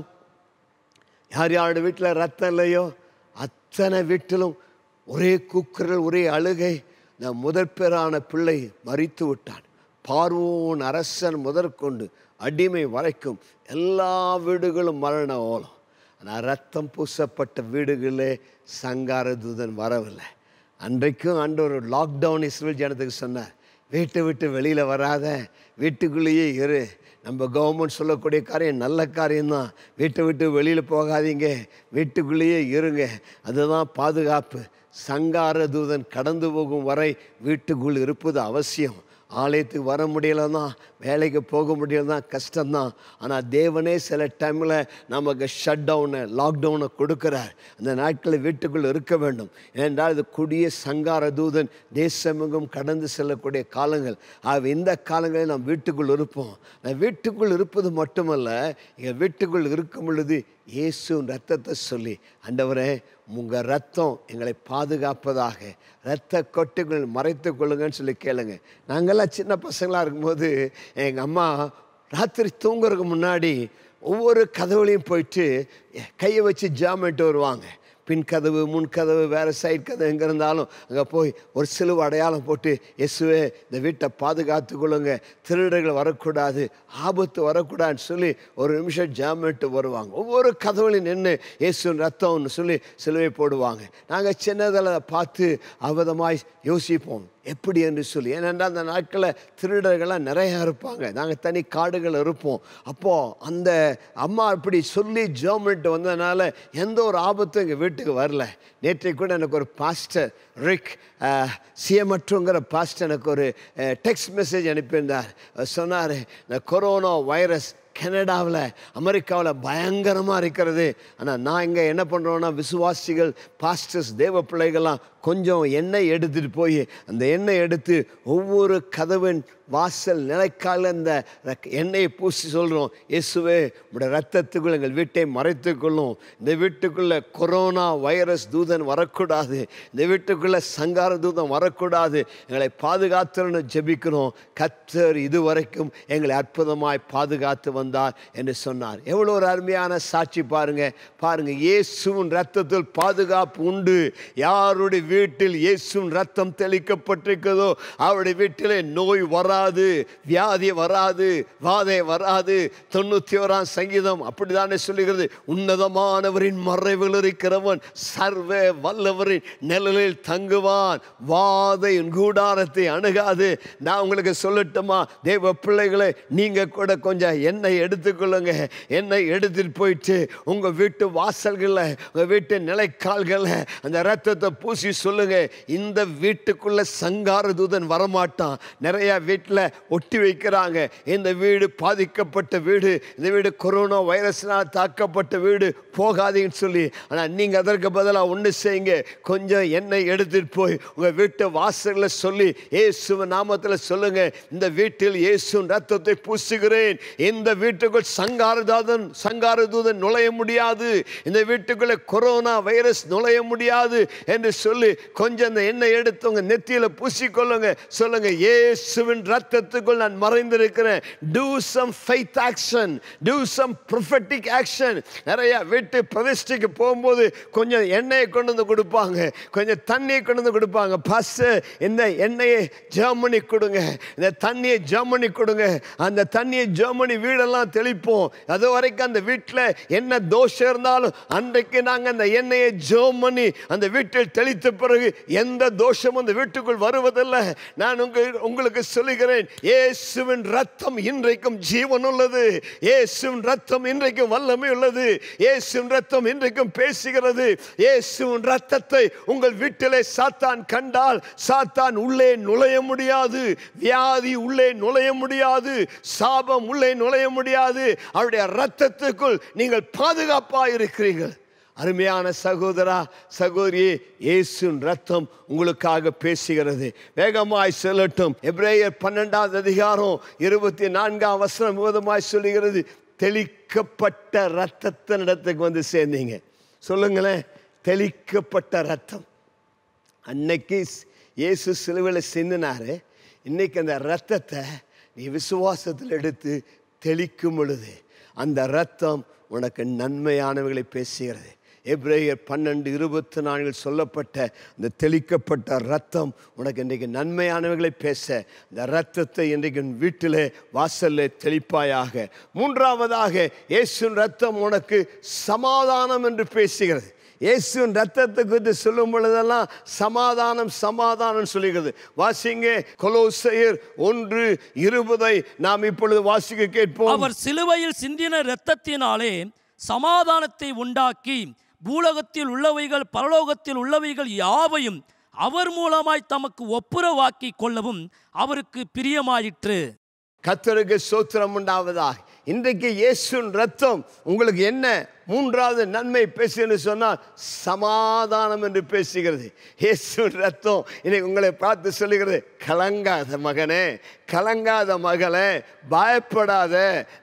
யார் யாரோட வீட்டில் ரத்தம் இல்லையோ அத்தனை வீட்டிலும் ஒரே கூக்குரல் ஒரே அழுகை இந்த முதற் பேரான பிள்ளை மறித்து விட்டான் பார்வோன் அரசன் முதற்கொண்டு அடிமை வரைக்கும் எல்லா வீடுகளும் மரண ஓலம் ஆனால் ரத்தம் பூசப்பட்ட வீடுகளே சங்கார தூதன் வரவில்லை அன்றைக்கும் ஆண்டு ஒரு லாக்டவுன் இஸ்ரேல் ஜனத்துக்கு சொன்னார் வீட்டை விட்டு வெளியில் வராத வீட்டுக்குள்ளேயே இரு நம்ம கவர்மெண்ட் சொல்லக்கூடிய காரியம் நல்ல காரியம்தான் வீட்டை விட்டு வெளியில் போகாதீங்க வீட்டுக்குள்ளேயே இருங்க அதுதான் பாதுகாப்பு சங்கார தூதன் கடந்து போகும் வரை வீட்டுக்குள் இருப்பது அவசியம் ஆலயத்துக்கு வர முடியலன்னா வேலைக்கு போக முடியலன்னா கஷ்டம்தான் ஆனால் தேவனே சில டைமில் நமக்கு ஷட் டவுனு லாக்டவுனை கொடுக்குறார் அந்த நாட்களில் வீட்டுக்குள் இருக்க வேண்டும் ஏனென்றால் இது கொடிய சங்கார தூதன் தேசமெங்கும் கடந்து செல்லக்கூடிய காலங்கள் ஆக இந்த காலங்களில் நாம் வீட்டுக்குள் இருப்போம் நான் வீட்டுக்குள் இருப்பது மட்டுமல்ல எங்கள் வீட்டுக்குள் இருக்கும் பொழுது இயேசுவின் ரத்தத்தை சொல்லி ஆண்டவரே உங்கள் ரத்தம் எங்களை பாதுகாப்பதாக ரத்த கொட்டுகள் மறைத்து கொள்ளுங்கன்னு சொல்லி கேளுங்க நாங்கள்லாம் சின்ன பசங்களாக இருக்கும்போது எங்கள் அம்மா ராத்திரி தூங்குறதுக்கு முன்னாடி ஒவ்வொரு கதவுலையும் போயிட்டு கையை வச்சு ஜாமிட்டு வருவாங்க பின் கதவு முன் கதவு வேறு சைட் கதவு எங்கே இருந்தாலும் அங்கே போய் ஒரு சிலுவை அடையாளம் போட்டு இயேசுவே இந்த வீட்டை பாதுகாத்து கொள்ளுங்க திருடர்கள் வரக்கூடாது ஆபத்து வரக்கூடாதுன்னு சொல்லி ஒரு நிமிஷம் ஜாமிட்டு வருவாங்க ஒவ்வொரு கதவுலையும் நின்று இயேசுவின் ரத்தம்னு சொல்லி சிலுவை போடுவாங்க நாங்கள் சின்னதில் பார்த்து அவதமாய் யோசிப்போம் எப்படி என்று சொல்லி ஏனென்றால் அந்த நாட்களில் திருடர்கள்லாம் நிறையா இருப்பாங்க நாங்கள் தனி காடுகள் இருப்போம் அப்போது அந்த அம்மா இப்படி சொல்லி ஜோமெண்ட் வந்ததுனால எந்த ஒரு ஆபத்தும் எங்கள் வீட்டுக்கு வரல நேற்றைக்கு கூட எனக்கு ஒரு பாஸ்டர் ரிக் சிஎமற்றுங்கிற பாஸ்டர் எனக்கு ஒரு டெக்ஸ்ட் மெசேஜ் அனுப்பியிருந்தார் அவர் சொன்னார் இந்த கொரோனா வைரஸ் கனடாவில் அமெரிக்காவில் பயங்கரமாக இருக்கிறது ஆனால் நான் இங்கே என்ன பண்ணுறோன்னா விசுவாசிகள் பாஸ்டர்ஸ் தேவ பிள்ளைகள்லாம் கொஞ்சம் எண்ணெய் எடுத்துகிட்டு போய் அந்த எண்ணெய் எடுத்து ஒவ்வொரு கதவின் வாசல் நிலைக்கால இந்த ரக்- எண்ணெயை பூசி சொல்கிறோம் இயேசுவே உடைய ரத்தத்துக்குள் எங்கள் வீட்டை மறைத்துக் கொள்ளும் இந்த வீட்டுக்குள்ளே கொரோனா வைரஸ் தூதன் வரக்கூடாது இந்த வீட்டுக்குள்ளே சங்கார தூதன் வரக்கூடாது எங்களை பாதுகாத்துன்னு ஜெபிக்கிறோம் கத்தர் இதுவரைக்கும் எங்களை அற்புதமாய் பாதுகாத்து வந்தார் என்று சொன்னார் எவ்வளோ ஒரு அருமையான சாட்சி பாருங்க பாருங்க இயேசுவின் ரத்தத்தில் பாதுகாப்பு உண்டு யாருடைய வீட்டில் இயேசுவின் ரத்தம் தெளிக்கப்பட்டிருக்கிறதோ அவருடைய வீட்டிலே நோய் வராது வியாதி வராது வாதை வராது தொண்ணூற்றி ஓராம் சங்கீதம் அப்படிதானே சொல்லுகிறது உன்னதமானவரின் மறைவில் இருக்கிறவன் சர்வ வல்லவரின் நிழலில் தங்குவான் வாதை உன் கூடாரத்தை அணுகாது நான் உங்களுக்கு சொல்லட்டுமா தேவ பிள்ளைகளை நீங்க கூட கொஞ்சம் எண்ணெய் எடுத்துக்கொள்ளுங்க எண்ணெய் எடுத்துட்டு போயிட்டு உங்க வீட்டு வாசல்களில் உங்க வீட்டு நிலைக்கால்களில் அந்த ரத்தத்தை பூசி சொல்லுங்க இந்த வீட்டுக்குள்ள சங்கார தூதன் வரமாட்டான் நிறைய வீட்டில் ஒட்டி வைக்கிறாங்க இந்த வீடு பாதிக்கப்பட்ட வீடு இந்த வீடு கொரோனா வைரஸ்னால் தாக்கப்பட்ட வீடு போகாதீங்கன்னு சொல்லி ஆனால் நீங்கள் அதற்கு பதிலாக ஒன்று செய்யுங்க கொஞ்சம் எண்ணெய் எடுத்துட்டு போய் உங்கள் வீட்டு வாசலில் சொல்லி இயேசுவின் நாமத்தில் சொல்லுங்க இந்த வீட்டில் இயேசுவின் ரத்தத்தை பூசுகிறேன் இந்த வீட்டுக்குள் சங்காரதாதன் சங்காரதூதன் நுழைய முடியாது இந்த வீட்டுக்குள்ளே கொரோனா வைரஸ் நுழைய முடியாது என்று சொல்லி கொஞ்சம் அந்த எண்ணெய் எடுத்து உங்க நெத்தியில பூசிக்கொள்ளுங்க சொல்லுங்க இயேசுவின் ரத்தத்துக்குள் நான் மறைந்திருக்கிறேன் do some faith action do some prophetic action நிறைய வீட்டு பிரதிஷ்டைக்கு போகும்போது கொஞ்சம் எண்ணெயை கொண்டு வந்து கொடுப்பாங்க கொஞ்சம் தண்ணியை கொண்டு வந்து கொடுப்பாங்க பஸ் இந்த எண்ணெயை ஜெர்மனி கொடுங்க இந்த தண்ணியை ஜெர்மனி கொடுங்க அந்த தண்ணியை ஜெர்மனி வீடெல்லாம் தெளிப்போம் அது வரைக்கும் அந்த வீட்டில் என்ன தோஷம் இருந்தாலும் அன்றைக்கு நாங்கள் அந்த எண்ணெயை ஜெர்மனி அந்த வீட்டில் தெளித்த பிறகு எந்த தோஷமும் அந்த வீட்டுக்குள் வருவதில்லை நான் உங்க உங்களுக்கு சொல்லுகிறேன் இயேசுவின் ரத்தம் இன்றைக்கும் ஜீவன் உள்ளது இயேசுவின் ரத்தம் இன்றைக்கும் வல்லமை உள்ளது இயேசுவின் ரத்தம் இன்றைக்கும் பேசுகிறது இயேசுவின் ரத்தத்தை உங்கள் வீட்டிலே சாத்தான் கண்டால் சாத்தான் உள்ளே நுழைய முடியாது வியாதி உள்ளே நுழைய முடியாது சாபம் உள்ளே நுழைய முடியாது அவருடைய ரத்தத்துக்குள் நீங்கள் பாதுகாப்பாக இருக்கிறீர்கள் அருமையான சகோதரா சகோதரி இயேசுவின் ரத்தம் உங்களுக்காக பேசுகிறது வேகமாய் செல்லட்டும் எப்ரேயர் பன்னெண்டாவது அதிகாரம் இருபத்தி நான்காம் வசனம் விதமாய் சொல்லுகிறது தெளிக்கப்பட்ட ரத்தத்தின் இடத்துக்கு வந்து சேர்ந்தீங்க சொல்லுங்களேன் தெளிக்கப்பட்ட ரத்தம் அன்னைக்கு இயேசு சிலுவையில் சிந்தினாரு இன்னைக்கு அந்த ரத்தத்தை நீ விசுவாசத்தில் எடுத்து தெளிக்கும் பொழுது அந்த ரத்தம் உனக்கு நன்மையானவைகளை பேசுகிறது எப்ரேயர் பன்னெண்டு இருபத்தி நான்கில் சொல்லப்பட்ட இந்த தெளிக்கப்பட்ட ரத்தம் உனக்கு இன்றைக்கு நன்மையானவைகளை பேச இந்த ரத்தத்தை இன்றைக்கு உன் வீட்டிலே வாசல்ல தெளிப்பாயாக மூன்றாவதாக இயேசுவின் ரத்தம் உனக்கு சமாதானம் என்று பேசுகிறது இயேசுவின் ரத்தத்தை குறித்து சொல்லும் பொழுதெல்லாம் சமாதானம் சமாதானம் சொல்லுகிறது வாசிங்க கொலோசையர் ஒன்று இருபதை நாம் இப்பொழுது வாசிக்க கேட்போம் அவர் சிலுவையில் சிந்தின இரத்தத்தினாலே சமாதானத்தை உண்டாக்கி பூலோகத்தில் உள்ளவைகள் பரலோகத்தில் உள்ளவைகள் யாவையும் அவர் மூலமாய் தமக்கு ஒப்புரவாக்கி கொள்ளவும் அவருக்கு பிரியமாயிற்று கத்தருக்கு சோத்திரம் உண்டாவதாக இன்றைக்கு இயேசுவின் ரத்தம் உங்களுக்கு என்ன மூன்றாவது நன்மை பேசுன்னு சொன்னால் சமாதானம் என்று பேசுகிறது இயேசுவின் ரத்தம் இன்னைக்கு உங்களை பார்த்து சொல்லுகிறது கலங்காத மகனே கலங்காத மகளே பயப்படாத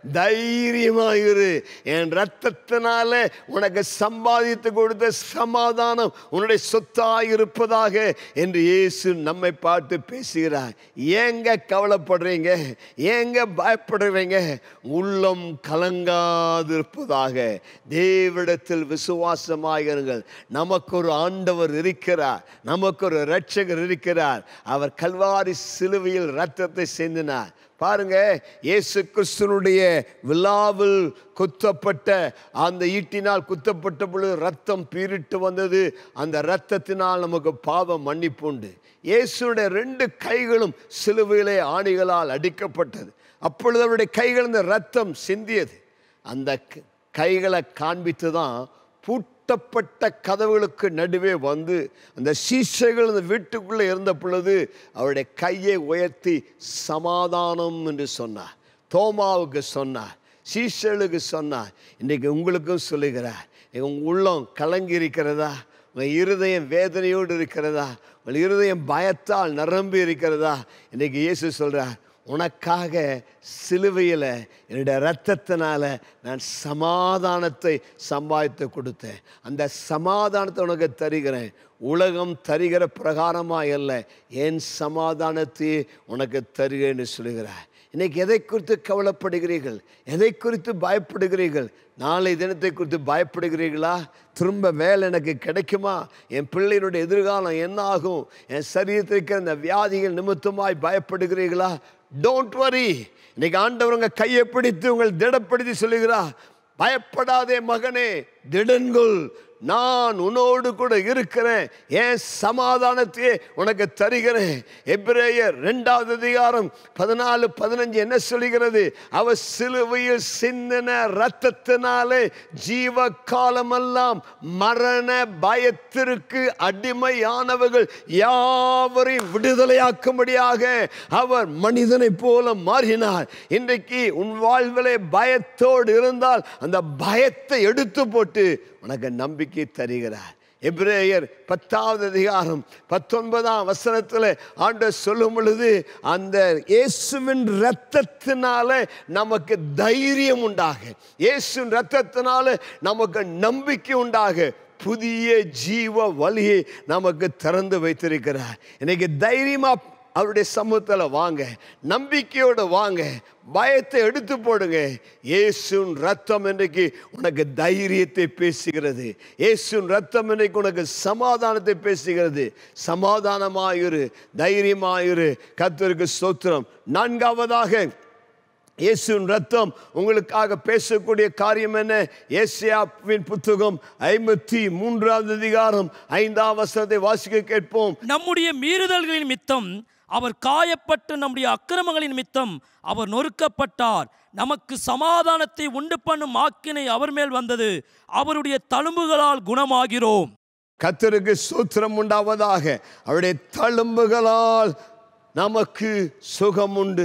தைரியமாயிரு என் ரத்தத்தினால உனக்கு சம்பாதித்து கொடுத்த சமாதானம் உன்னுடைய சொத்தாய் இருப்பதாக என்று இயேசு நம்மை பார்த்து பேசுகிறார் ஏங்க கவலைப்படுறீங்க ஏங்க பயப்படுறீங்க உள்ளம் கலங்காதிருப்பதாக தேவிடத்தில் விசுவாசமாயிருங்கள் நமக்கு ஒரு ஆண்டவர் இருக்கிறார் நமக்கு ஒரு இரட்சகர் இருக்கிறார் அவர் கல்வாரி சிலுவையில் ரத்தத்தை சிந்தினார் பாருங்க இயேசு கிறிஸ்துனுடைய விழாவில் குத்தப்பட்ட அந்த ஈட்டினால் குத்தப்பட்ட பொழுது ரத்தம் பீரிட்டு வந்தது அந்த ரத்தத்தினால் நமக்கு பாவம் மன்னிப்பு உண்டு இயேசுடைய ரெண்டு கைகளும் சிலுவையிலே ஆணிகளால் அடிக்கப்பட்டது அப்பொழுது அவருடைய கைகள் இந்த ரத்தம் சிந்தியது அந்த க- கைகளை காண்பித்து தான் பூட்டப்பட்ட கதவுகளுக்கு நடுவே வந்து அந்த சீசைகள் அந்த வீட்டுக்குள்ளே இருந்த பொழுது அவருடைய கையை உயர்த்தி சமாதானம் என்று சொன்னார் தோமாவுக்கு சொன்னார் சீசலுக்கு சொன்னார் இன்றைக்கு உங்களுக்கும் சொல்லுகிறார் இன்னைக்கு உங்க உள்ளம் கலங்கி இருக்கிறதா உங்கள் இருதயம் வேதனையோடு இருக்கிறதா உங்கள் இருதயம் பயத்தால் நிரம்பி இருக்கிறதா இன்றைக்கு இயேசு சொல்கிறார் உனக்காக சிலுவையில் என்னுடைய ரத்தத்தினால நான் சமாதானத்தை சம்பாதித்து கொடுத்தேன் அந்த சமாதானத்தை உனக்கு தருகிறேன் உலகம் தருகிற பிரகாரமாக அல்ல என் சமாதானத்தை உனக்கு தருகிறேன்னு சொல்லுகிறார் இன்னைக்கு எதை குறித்து கவலைப்படுகிறீர்கள் எதை குறித்து பயப்படுகிறீர்கள் நாளை தினத்தை குறித்து பயப்படுகிறீர்களா திரும்ப வேலை எனக்கு கிடைக்குமா என் பிள்ளையினுடைய எதிர்காலம் என்ன ஆகும் என் சரீரத்தில் இருக்கிற இந்த வியாதிகள் நிமித்தமாய் பயப்படுகிறீர்களா டோன்ட் வரி இன்னைக்கு ஆண்டவர் உங்க கையை பிடித்து உங்கள் திடப்படுத்தி சொல்லுகிறா பயப்படாதே மகனே திடன்கொள் நான் உன்னோடு கூட இருக்கிறேன் என் சமாதானத்தையே உனக்கு தருகிறேன் எபிரேயர் ரெண்டாவது அதிகாரம் பதினாலு பதினஞ்சு என்ன சொல்லுகிறது அவர் சிலுவையில் சிந்தின ரத்தத்தினாலே ஜீவ காலமெல்லாம் மரண பயத்திற்கு அடிமையானவர்கள் யாவரையும் விடுதலையாக்கும்படியாக அவர் மனிதனைப் போல மாறினார் இன்றைக்கு உன் வாழ்விலே பயத்தோடு இருந்தால் அந்த பயத்தை எடுத்து போட்டு உனக்கு நம்பிக்கை தருகிறார் எபிரேயர் பத்தாவது அதிகாரம் பத்தொன்பதாம் வசனத்தில் ஆண்டவர் சொல்லும் பொழுது அந்த இயேசுவின் இரத்தத்தினால நமக்கு தைரியம் உண்டாக இயேசுவின் இரத்தத்தினால நமக்கு நம்பிக்கை உண்டாக புதிய ஜீவ வழியை நமக்கு திறந்து வைத்திருக்கிறார் இன்னைக்கு தைரியமா அவருடைய சமூகத்தில் வாங்க நம்பிக்கையோடு வாங்க பயத்தை எடுத்து போடுங்க இயேசுவின் ரத்தம் இன்றைக்கு உனக்கு தைரியத்தை பேசுகிறது இயேசுவின் ரத்தம் இன்றைக்கு உனக்கு சமாதானத்தை பேசுகிறது சமாதானமாயிரு தைரியமாயிரு கர்த்தருக்கு ஸ்தோத்திரம் நான்காவதாக இயேசுவின் ரத்தம் உங்களுக்காக பேசக்கூடிய காரியம் என்ன ஏசியாவின் புத்தகம் ஐம்பத்தி மூன்றாவது அதிகாரம் ஐந்தாம் வசனத்தை வாசிக்க கேட்போம் நம்முடைய மீறுதல்களின் மித்தம் அவர் காயப்பட்டு நம்முடைய அக்கிரமங்களின் மித்தம் அவர் நொறுக்கப்பட்டார் நமக்கு சமாதானத்தை உண்டு பண்ணும் ஆக்கினை அவர் மேல் வந்தது அவருடைய தழும்புகளால் குணமாகிறோம் கத்தருக்கு சூத்திரம் உண்டாவதாக அவருடைய தழும்புகளால் நமக்கு சுகம் உண்டு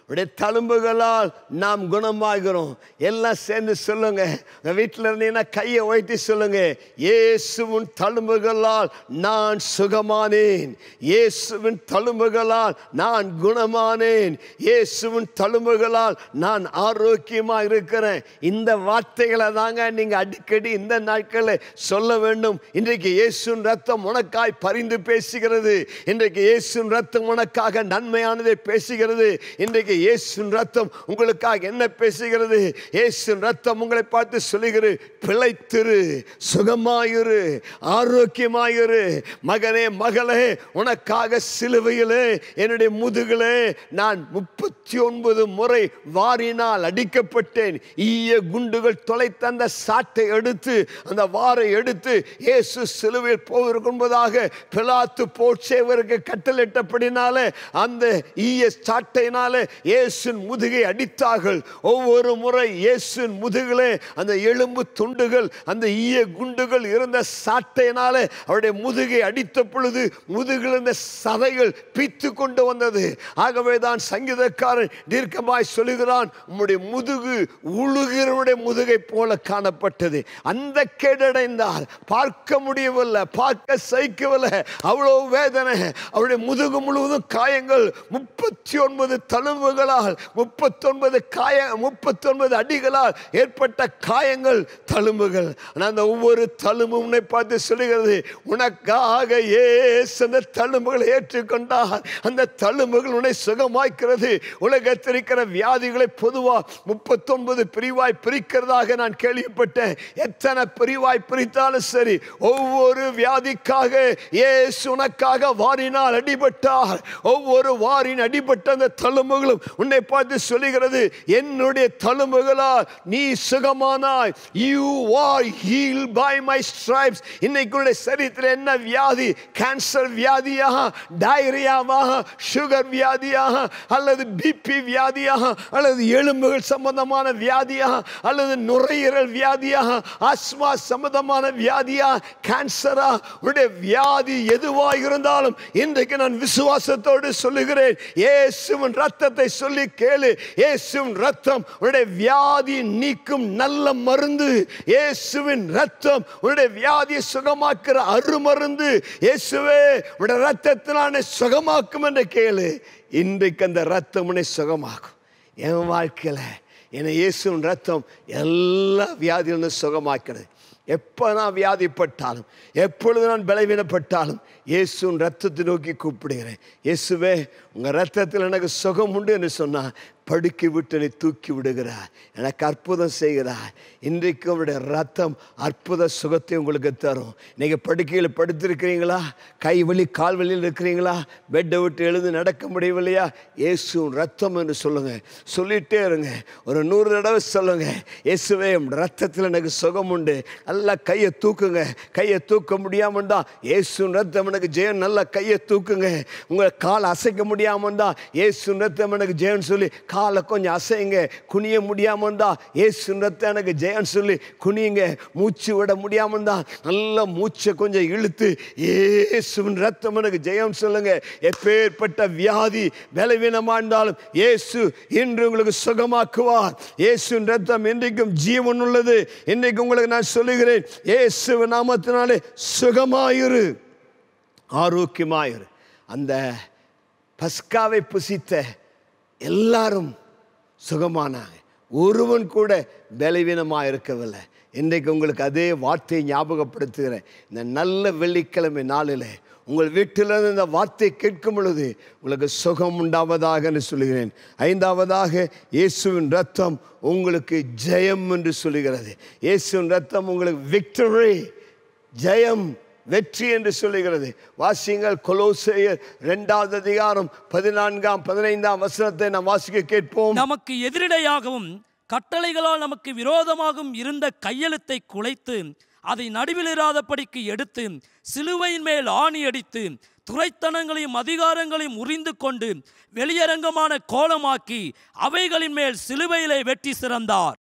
உடைய தழும்புகளால் நாம் குணமாகிறோம் எல்லாம் சேர்ந்து சொல்லுங்க உங்க வீட்டில் இருந்தீங்கன்னா கையை உயர்த்தி சொல்லுங்க இயேசுவின் தழும்புகளால் நான் சுகமானேன் இயேசுவின் தழும்புகளால் நான் குணமானேன் இயேசுவின் தழும்புகளால் நான் ஆரோக்கியமா இருக்கிறேன் இந்த வார்த்தைகளை தாங்க நீங்க அடிக்கடி இந்த நாட்களில் சொல்ல வேண்டும் இன்றைக்கு இயேசுவின் ரத்தம் உனக்காய் பரிந்து பேசுகிறது இன்றைக்கு இயேசுவின் ரத்தம் உனக்காக நன்மையானதை பேசுகிறது இன்றைக்கு இயேசுவின் ரத்தம் உங்களுக்காக என்ன பேசுகிறது இயேசுவின் ரத்தம் உங்களை பார்த்து சொல்லுகிறது பிழைத்திரு சுகமாயிரு ஆரோக்கியமாயிரு மகனே மகளே உனக்காக சிலுவையிலே என்னுடைய முதுகிலே நான் முப்பத்தி ஒன்பது முறை வாரினால் அடிக்கப்பட்டேன் ஈய குண்டுகள் தொலைத்த அந்த சாட்டை எடுத்து அந்த வாரை எடுத்து இயேசு சிலுவையில் போவதற்கு முன்பதாக பிலாத்து போட்சேவருக்கு கட்டளிட்டபடினாலே அந்த ஈய சாட்டையினாலே இயேசுவின் முதுகை அடித்தார்கள் ஒவ்வொரு முறை இயேசுவின் முதுகிலே அந்த எலும்பு துண்டுகள் அந்த ஈய குண்டுகள் இருந்த சாட்டையினாலே அவருடைய முதுகை அடித்த பொழுது முதுகில் இருந்த சதைகள் பித்து கொண்டு வந்தது ஆகவே தான் சங்கீதக்காரன் தீர்க்கமாய் சொல்லுகிறான் உம்முடைய முதுகு உழுகிறவனுடைய முதுகை போல காணப்பட்டது அந்த கேடடைந்தார் பார்க்க முடியவில்லை பார்க்க சகிக்கவில்லை அவ்வளவு வேதனை அவருடைய முதுகு முழுவதும் காயங்கள் முப்பத்தி ஒன்பது தழும்புகளால் முப்பத்தொன்பது காய முப்பத்தொன்பது அடிகளால் ஏற்பட்ட காயங்கள் தழும்புகள் ஆனால் அந்த ஒவ்வொரு தழும்பும் உன்னை பார்த்து சொல்லுகிறது உனக்காக ஏசு அந்த தழும்புகளை ஏற்றுக்கொண்டார் அந்த தழும்புகள் உன்னை சுகமாய்க்கிறது உலகத்தில் இருக்கிற வியாதிகளை பொதுவாக முப்பத்தொன்பது பிரிவாய் பிரிக்கிறதாக நான் கேள்விப்பட்டேன் எத்தனை பிரிவாய் பிரித்தாலும் சரி ஒவ்வொரு வியாதிக்காக இயேசு உனக்காக வாரினால் அடிபட்டார் ஒவ்வொரு வாரின் அடிபட்ட அந்த தழும்புகளும் உன்னை பார்த்து சொல்லுகிறது என்னுடைய தழும்புகளால் நீ சுகமானாய் you are heal by my stripes இன்னைக்கு உன்னுடைய சரீரத்தில் என்ன வியாதி கேன்சர் வியாதியாக டயரியாவாக சுகர் வியாதியாக அல்லது பிபி வியாதியாக அல்லது எலும்புகள் சம்பந்தமான வியாதியாக அல்லது நுரையீரல் வியாதியாக ஆஸ்மா சம்பந்தமான வியாதியா கேன்சரா உடைய வியாதி எதுவாக இருந்தாலும் இன்றைக்கு நான் விசுவாசத்தோடு சொல்லுகிறேன் இயேசுவின் ரத்தத்தை சொல்லி கேளு இயேசுவின் ரத்தம் உன்னுடைய வியாதி நீக்கும் நல்ல மருந்து இயேசுவின் ரத்தம் உன்னுடைய வியாதியை சுகமாக்குற அருமருந்து இயேசுவே உன்னுடைய ரத்தத்தினான சுகமாக்கும் என்று கேளு இன்றைக்கு அந்த ரத்தம் உன்னை சுகமாக்கும் என் வாழ்க்கையில் என்னை இயேசுவின் ரத்தம் எல்லா வியாதிகளும் சுகமாக்கிறது எப்போ நான் வியாதிப்பட்டாலும் எப்பொழுது நான் பலவீனப்பட்டாலும் இயேசுவின் ரத்தத்தை நோக்கி கூப்பிடுகிறேன் இயேசுவே உங்கள் ரத்தத்தில் எனக்கு சுகம் உண்டு என்று சொன்னால் படுக்கை விட்டு என்னை தூக்கி விடுகிறார் எனக்கு அற்புதம் செய்கிறார் இன்றைக்கு அவருடைய ரத்தம் அற்புத சுகத்தை உங்களுக்கு தரும் நீங்கள் படுக்கையில் படுத்திருக்கிறீங்களா கை வலி கால் வலியில் இருக்கிறீங்களா பெட்டை விட்டு எழுந்து நடக்க முடியவில்லையா இயேசுவின் ரத்தம் என்று சொல்லுங்க சொல்லிட்டே இருங்க ஒரு நூறு தடவை சொல்லுங்க இயேசுவே உம் ரத்தத்தில் எனக்கு சுகம் உண்டு நல்லா கையை தூக்குங்க கையை தூக்க முடியாமல் தான் இயேசுவின் ரத்தம் எனக்கு ஜெயம் நல்லா கையை தூக்குங்க உங்களை கால் அசைக்க முடியாமல் தான் இயேசுவின் ரத்தம் எனக்கு ஜெயம் சொல்லி காலை கொஞ்சம் அசைங்க குனிய முடியாமல் தான் இயேசுவின் ரத்தம் எனக்கு ஜெயம் சொல்லி குனியுங்க மூச்சு விட முடியாமல் தான் நல்லா மூச்சை கொஞ்சம் இழுத்து இயேசுவின் ரத்தம் எனக்கு ஜெயம் சொல்லுங்க எப்பேற்பட்ட வியாதி பலவீனமா இருந்தாலும் இயேசு இன்று உங்களுக்கு சுகமாக்குவார் இயேசுவின் ரத்தம் இன்றைக்கும் ஜீவன் உள்ளது இன்றைக்கு உங்களுக்கு நான் சொல்லுகிறேன் இயேசு நாமத்தினாலே சுகமாயிரு ஆரோக்கியமாயிரு அந்த பஸ்காவை புசித்த எல்லாரும் சுகமானாங்க ஒருவன் கூட பலவீனமாக இருக்கவில்லை இன்றைக்கு உங்களுக்கு அதே வார்த்தையை ஞாபகப்படுத்துகிறேன் இந்த நல்ல வெள்ளிக்கிழமை நாளில் உங்கள் வீட்டிலிருந்து இந்த வார்த்தை கேட்கும் பொழுது உங்களுக்கு சுகம் உண்டாவதாக என்று சொல்லுகிறேன் ஐந்தாவதாக இயேசுவின் ரத்தம் உங்களுக்கு ஜெயம் என்று சொல்லுகிறது இயேசுவின் ரத்தம் உங்களுக்கு விக்டரி ஜெயம் வெற்றி என்று சொல்லுகிறது வாசியுங்கள் கொலோசேயர் இரண்டாவது அதிகாரம் பதினான்காம் பதினைந்தாம் வசனத்தை நாம் வாசிக்க கேட்போம் நமக்கு எதிரிடையாகவும் கட்டளைகளால் நமக்கு விரோதமாகவும் இருந்த கையெழுத்தை குலைத்து அதை நடுவிலிராதபடிக்கு எடுத்து சிலுவையின் மேல் ஆணி அடித்து துரைத்தனங்களையும் அதிகாரங்களையும் உரிந்து கொண்டு வெளியரங்கமான கோலமாக்கி அவைகளின் மேல் சிலுவையிலே வெட்டி சிறந்தார்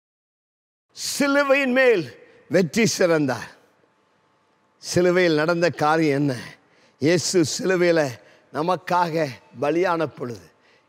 சிலுவையின் மேல் வெற்றி சிறந்தார் சிலுவையில் நடந்த காரியம் என்ன இயேசு சிலுவையில் நமக்காக பலியான பொழுது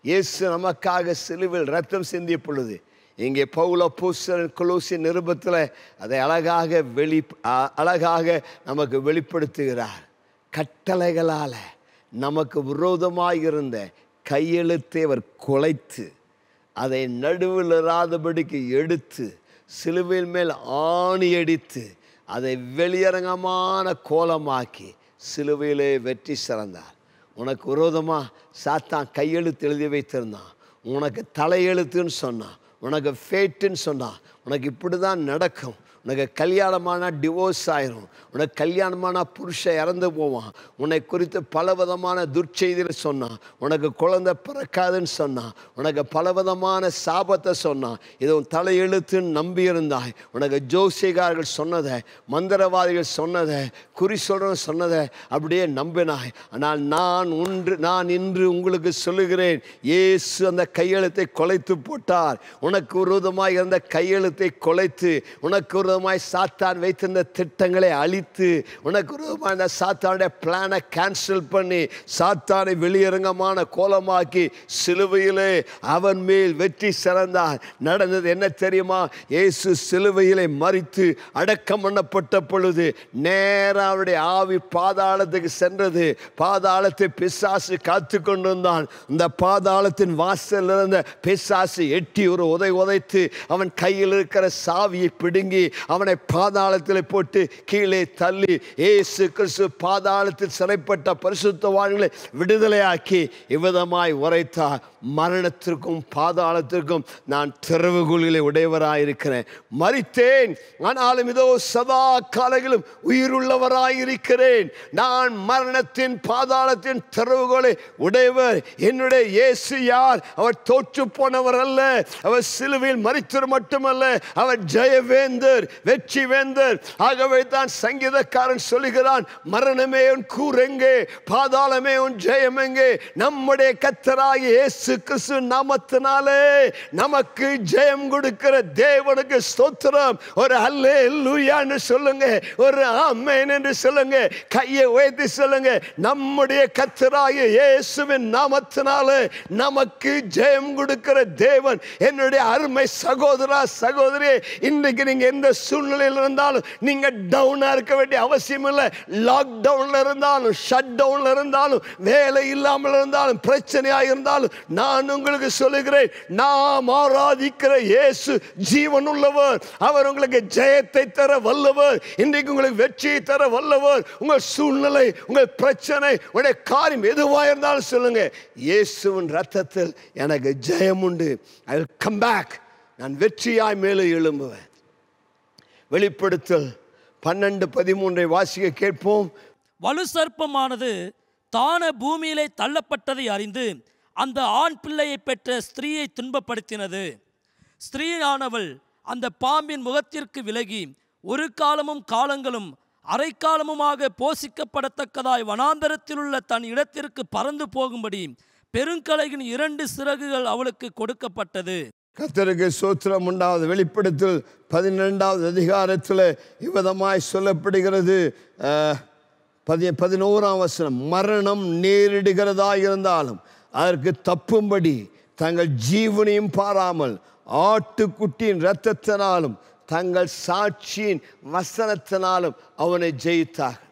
இயேசு நமக்காக சிலுவில் ரத்தம் சிந்திய பொழுது இங்கே பவுல பூசன் குலூசி நிருபத்தில் அதை அழகாக வெளி அ- அழகாக நமக்கு வெளிப்படுத்துகிறார் கட்டளைகளால் நமக்கு விரோதமாக இருந்த கையெழுத்தை அவர் குலைத்து அதை நடுவில் இராதபடிக்கு எடுத்து சிலுவையில் மேல் ஆணி அடித்து அதை வெளியரங்கமான கோலமாக்கி சிலுவையிலே வெற்றி சிறந்தார் உனக்கு விரோதமாக சாத்தான் கையெழுத்து எழுதி வைத்திருந்தான் உனக்கு தலையெழுத்துன்னு சொன்னான் உனக்கு ஃபேட்டுன்னு சொன்னான் உனக்கு இப்படி தான் நடக்கும் உனக்கு கல்யாணமானா டிவோர்ஸ் ஆயிரும் உனக்கு கல்யாணமானா புருஷன் இறந்து போவான் உன்னை குறித்து பலவிதமான துர்ச்செய்தியில் சொன்னான் உனக்கு குழந்தை பிறக்காதுன்னு சொன்னான் உனக்கு பலவிதமான சாபத்தை சொன்னான் இது உன் தலையெழுத்துன்னு நம்பியிருந்தாய் உனக்கு ஜோசிகார்கள் சொன்னதை மந்திரவாதிகள் சொன்னதை குறி சொல்கிறவங்க சொன்னதை அப்படியே நம்பினாய் ஆனால் நான் ஒன்று நான் இன்று உங்களுக்கு சொல்லுகிறேன் இயேசு அந்த கையெழுத்தை கொலைத்து போட்டார் உனக்கு விரோதமாய் இருந்த கையெழுத்தை கொலைத்து உனக்கு விரோதமாய் சாத்தான் வைத்திருந்த திட்டங்களை அழித்து உனக்கு விரோதமாய் இந்த சாத்தானுடைய பிளானை கேன்சல் பண்ணி சாத்தானை வெளியரங்கமான கோலமாக்கி சிலுவையிலே அவன் மேல் வெற்றி சிறந்தார் நடந்தது என்ன தெரியுமா இயேசு சிலுவையிலே மறித்து அடக்கம் பண்ணப்பட்ட பொழுது நேரா அவருடைய ஆவி பாதாளத்துக்கு சென்றது பாதாளத்தை பிசாசு காத்து கொண்டிருந்தான் இந்த பாதாளத்தின் வாசல் இருந்த பிசாசு எட்டி ஒரு உதை உதைத்து அவன் கையில் இருக்கிற சாவியை பிடுங்கி அவனை பாதாளத்தில் போட்டு கீழே தள்ளி ஏசு கிறிஸ்து பாதாளத்தில் சிறைப்பட்ட பரிசுத்தவான்களை விடுதலையாக்கி இவ்விதமாய் உரைத்தார் மரணத்திற்கும் பாதாளத்திற்கும் நான் திறவுகோல்களை உடையவராயிருக்கிறேன் மறித்தேன் ஆனாலும் இதோ சதா காலங்களும் உயிருள்ளவராயிருக்கிறேன் நான் மரணத்தின் பாதாளத்தின் திறவுகோலை உடையவர் என்னுடைய இயேசு யார் அவர் தோற்று போனவர் அல்ல அவர் சிலுவையில் மறித்தவர் மட்டுமல்ல அவர் ஜெயவேந்தர் வெற்றி வேந்தர் ஆகவே தான் சங்கீதக்காரன் சொல்லுகிறான் மரணமே உன் கூரெங்கே பாதாளமே உன் ஜெயம் எங்கே நம்முடைய கத்தராகிய இயேசு கிறிஸ்து நாமத்தினாலே நமக்கு ஜெயம் கொடுக்கிற தேவனுக்கு ஸ்தோத்திரம் ஒரு அல்லே லூயான்னு சொல்லுங்க ஒரு ஆமேன் என்று சொல்லுங்க கையை உயர்த்தி சொல்லுங்க நம்முடைய கத்தராகிய இயேசுவின் நாமத்தினாலே நமக்கு ஜெயம் கொடுக்கிற தேவன் என்னுடைய அருமை சகோதரா சகோதரி இன்றைக்கு நீங்க எந்த சூழ்நிலையில் இருந்தாலும் நீங்க டவுனா இருக்க வேண்டிய அவசியம் இல்லை லாக்டவுன்ல இருந்தாலும் ஷட் டவுன்ல இருந்தாலும் வேலை இல்லாமல் இருந்தாலும் பிரச்சனையா இருந்தாலும் நான் உங்களுக்கு சொல்லுகிறேன் நாம் ஆராதிக்கிற இயேசு ஜீவன் உள்ளவர் அவர் உங்களுக்கு ஜெயத்தை தர வல்லவர் இன்றைக்கு உங்களுக்கு வெற்றியை தர வல்லவர் உங்கள் சூழ்நிலை உங்கள் பிரச்சனை உங்களுடைய காரியம் எதுவாக இருந்தாலும் சொல்லுங்க இயேசுவின் ரத்தத்தில் எனக்கு ஜெயம் உண்டு ஐ வில் கம் பேக் நான் வெற்றியாய் மேலே எழும்புவேன் வெளிப்படுத்தல் பன்னெண்டு பதிமூன்றை வாசிக்க கேட்போம் வலு சர்ப்பமானது தான பூமியிலே தள்ளப்பட்டதை அறிந்து அந்த ஆண் பிள்ளையை பெற்ற ஸ்திரீயை துன்பப்படுத்தினது ஸ்திரீயானவள் அந்த பாம்பின் முகத்திற்கு விலகி ஒரு காலமும் காலங்களும் அரைக்காலமுமாக போஷிக்கப்படத்தக்கதாய் வனாந்தரத்தில் உள்ள தன் இடத்திற்கு பறந்து போகும்படி பெருங்கலையின் இரண்டு சிறகுகள் அவளுக்கு கொடுக்கப்பட்டது கத்தருக்கு சோத்திரம் உண்டாவது வெளிப்படுத்தல் பதினெண்டாவது அதிகாரத்தில் இவ்விதமாய் சொல்லப்படுகிறது அஹ், பதி பதினோராம் வசனம் மரணம் நேரிடுகிறதா இருந்தாலும் அதற்கு தப்பும்படி தங்கள் ஜீவனையும் பாராமல் ஆட்டுக்குட்டியின் இரத்தத்தினாலும் தங்கள் சாட்சியின் வசனத்தினாலும் அவனை ஜெயித்தார்கள்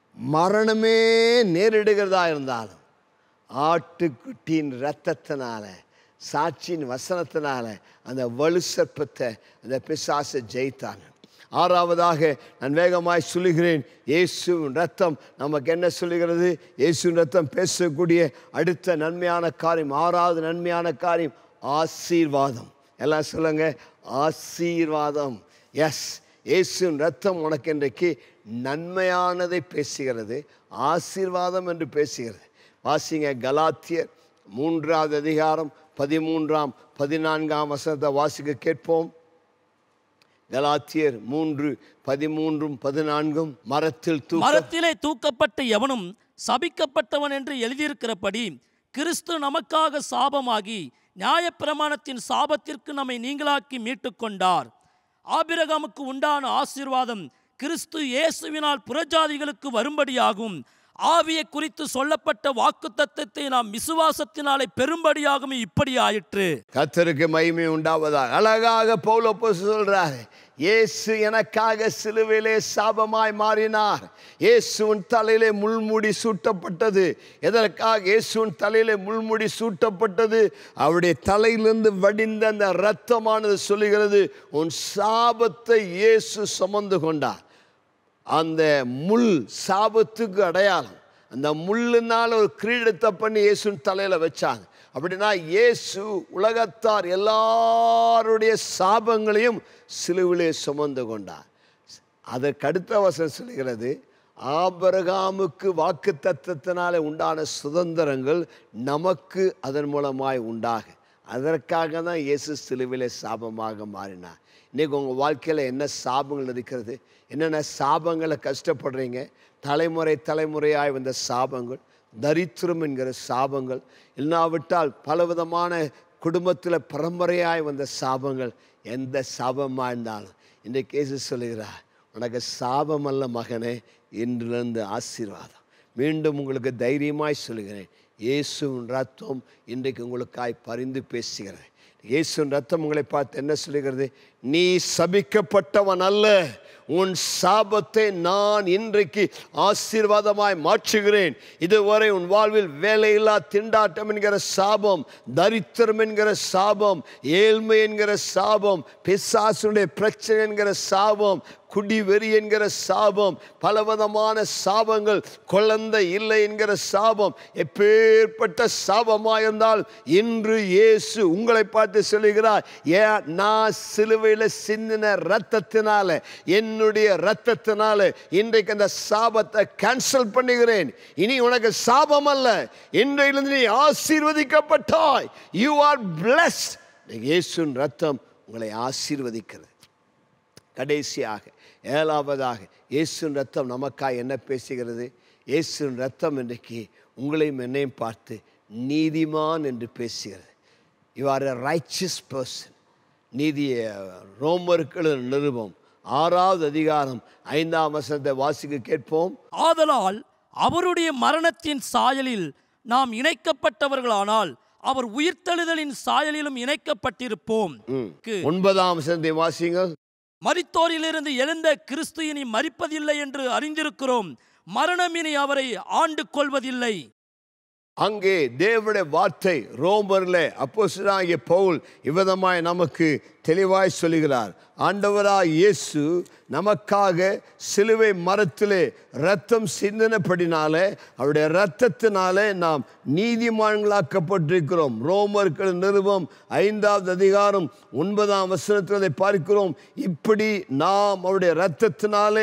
மரணமே நேரிடுகிறதா இருந்தாலும் ஆட்டுக்குட்டியின் ரத்தத்தினால சாட்சியின் வசனத்தினால அந்த வலு சர்ப்பத்தை அந்த பிசாசை ஜெயித்தாங்க ஆறாவதாக நான் வேகமாய் சொல்லுகிறேன் இயேசுவின் ரத்தம் நமக்கு என்ன சொல்லுகிறது இயேசுவின் ரத்தம் பேசக்கூடிய அடுத்த நன்மையான காரியம் ஆறாவது நன்மையான காரியம் ஆசீர்வாதம் எல்லாம் சொல்லுங்க ஆசீர்வாதம் எஸ் இயேசுவின் ரத்தம் உனக்கு இன்றைக்கு நன்மையானதை பேசுகிறது ஆசீர்வாதம் என்று பேசுகிறது வாசிங்க கலாத்தியர் மூன்றாவது அதிகாரம் பதிமூன்றாம் பதினான்காம் வசனத்தை வாசிக்க கேட்போம் கலாத்தியர் மூன்று பதிமூன்றும் பதினான்கும் மரத்தில் தூக்க மரத்திலே தூக்கப்பட்ட எவனும் சபிக்கப்பட்டவன் என்று எழுதியிருக்கிறபடி கிறிஸ்து நமக்காக சாபமாகி நியாயப்பிரமாணத்தின் சாபத்திற்கு நம்மை நீங்களாக்கி மீட்டுக்கொண்டார் ஆபிரகாமுக்கு உண்டான ஆசீர்வாதம் கிறிஸ்து இயேசுவினால் புறஜாதிகளுக்கு வரும்படியாகும் ஆவியை குறித்து சொல்லப்பட்ட வாக்கு நாம் விசுவாசத்தினாலே பெரும்படியாகவும் இப்படி ஆயிற்று கத்தருக்கு மகிமை உண்டாவதாக அழகாக பவுலப்போ சொல்றாரு இயேசு எனக்காக சிலுவையிலே சாபமாய் மாறினார் இயேசுவின் தலையிலே முள்முடி சூட்டப்பட்டது எதற்காக இயேசுவின் தலையிலே முள்முடி சூட்டப்பட்டது அவருடைய தலையிலிருந்து வடிந்த அந்த இரத்தமானது சொல்லுகிறது உன் சாபத்தை இயேசு சுமந்து கொண்டார் அந்த முள் சாபத்துக்கு அடையாளம் அந்த முள்ளுனால ஒரு கிரீடத்தை பண்ணி இயேசுவின் தலையில் வச்சாங்க அப்படின்னா இயேசு உலகத்தார் எல்லாருடைய சாபங்களையும் சிலுவிலே சுமந்து கொண்டார் அதற்கு அடுத்த வசனம் சொல்கிறது ஆபரகாமுக்கு வாக்கு தத்தத்தினாலே உண்டான சுதந்திரங்கள் நமக்கு அதன் மூலமாய் உண்டாக அதற்காக தான் இயேசு சிலுவிலே சாபமாக மாறினார் இன்றைக்கி உங்கள் வாழ்க்கையில் என்ன சாபங்கள் இருக்கிறது என்னென்ன சாபங்களை கஷ்டப்படுறீங்க தலைமுறை தலைமுறையாய் வந்த சாபங்கள் தரித்திரம் என்கிற சாபங்கள் இல்லாவிட்டால் பலவிதமான குடும்பத்தில் பரம்பரையாய் வந்த சாபங்கள் எந்த சாபமாக இருந்தாலும் இன்றைக்கு இயேசு சொல்லுகிறார் உனக்கு சாபம் அல்ல மகனே இன்றிலிருந்து ஆசீர்வாதம் மீண்டும் உங்களுக்கு தைரியமாய் சொல்லுகிறேன் இயேசுவின் ரத்தம் இன்றைக்கு உங்களுக்காய் பரிந்து பேசுகிறது இயேசுவின் ரத்தம் உங்களை பார்த்து என்ன சொல்லுகிறது நீ சபிக்கப்பட்டவன் அல்ல உன் சாபத்தை நான் இன்றைக்கு ஆசீர்வாதமாய் மாற்றுகிறேன் இதுவரை உன் வாழ்வில் வேலையில்லா திண்டாட்டம் என்கிற சாபம் தரித்திரம் என்கிற சாபம் ஏழ்மை என்கிற சாபம் பிசாசுடைய பிரச்சனை என்கிற சாபம் குடிவெறி என்கிற சாபம் பலவிதமான சாபங்கள் குழந்தை இல்லை என்கிற சாபம் எப்பேற்பட்ட சாபமாயிருந்தால் இன்று இயேசு உங்களை பார்த்து சொல்லுகிறார் ஏன் நான் சிலுவையில் சிந்தின ரத்தத்தினால என்னுடைய ரத்தத்தினால இன்றைக்கு அந்த சாபத்தை கேன்சல் பண்ணுகிறேன் இனி உனக்கு சாபம் அல்ல இன்றையிலிருந்து நீ ஆசீர்வதிக்கப்பட்டாய் யூ ஆர் பிளஸ்ட் இயேசுவின் ரத்தம் உங்களை ஆசீர்வதிக்கிறது கடைசியாக ஏழாவதாக இயேசுவின் ரத்தம் நமக்காக என்ன பேசுகிறது இயேசுவின் ரத்தம் இன்றைக்கு உங்களையும் என்னையும் பார்த்து நீதிமான் என்று பேசுகிறது you are a righteous person நீதிய ரோமர்கள் நிருபம் ஆறாவது அதிகாரம் ஐந்தாம் வசனத்தை வாசிக்க கேட்போம் ஆதலால் அவருடைய மரணத்தின் சாயலில் நாம் இணைக்கப்பட்டவர்களானால் அவர் உயிர்த்தெழுதலின் சாயலிலும் இணைக்கப்பட்டிருப்போம் க்கு- ஒன்பதாம் வசனத்தை வாசிங்க மரித்தோரிலிருந்து எழுந்த கிறிஸ்து இனி மரிப்பதில்லை என்று அறிந்திருக்கிறோம் மரணம் இனி அவரை ஆண்டு கொள்வதில்லை அங்கே தேவனுடைய வார்த்தை ரோமரில் அப்போஸ்தலனாகிய பவுல் இவ்விதமாய் நமக்கு தெளிவாய் சொல்லுகிறார் ஆண்டவராய் இயேசு நமக்காக சிலுவை மரத்திலே ரத்தம் சிந்தினபடினாலே அவருடைய ரத்தத்தினாலே நாம் நீதிமான்களாக்கப்பட்டிருக்கிறோம் ரோமர்கள் நிறுவம் ஐந்தாவது அதிகாரம் ஒன்பதாம் வசனத்தில் அதை பார்க்கிறோம் இப்படி நாம் அவருடைய ரத்தத்தினாலே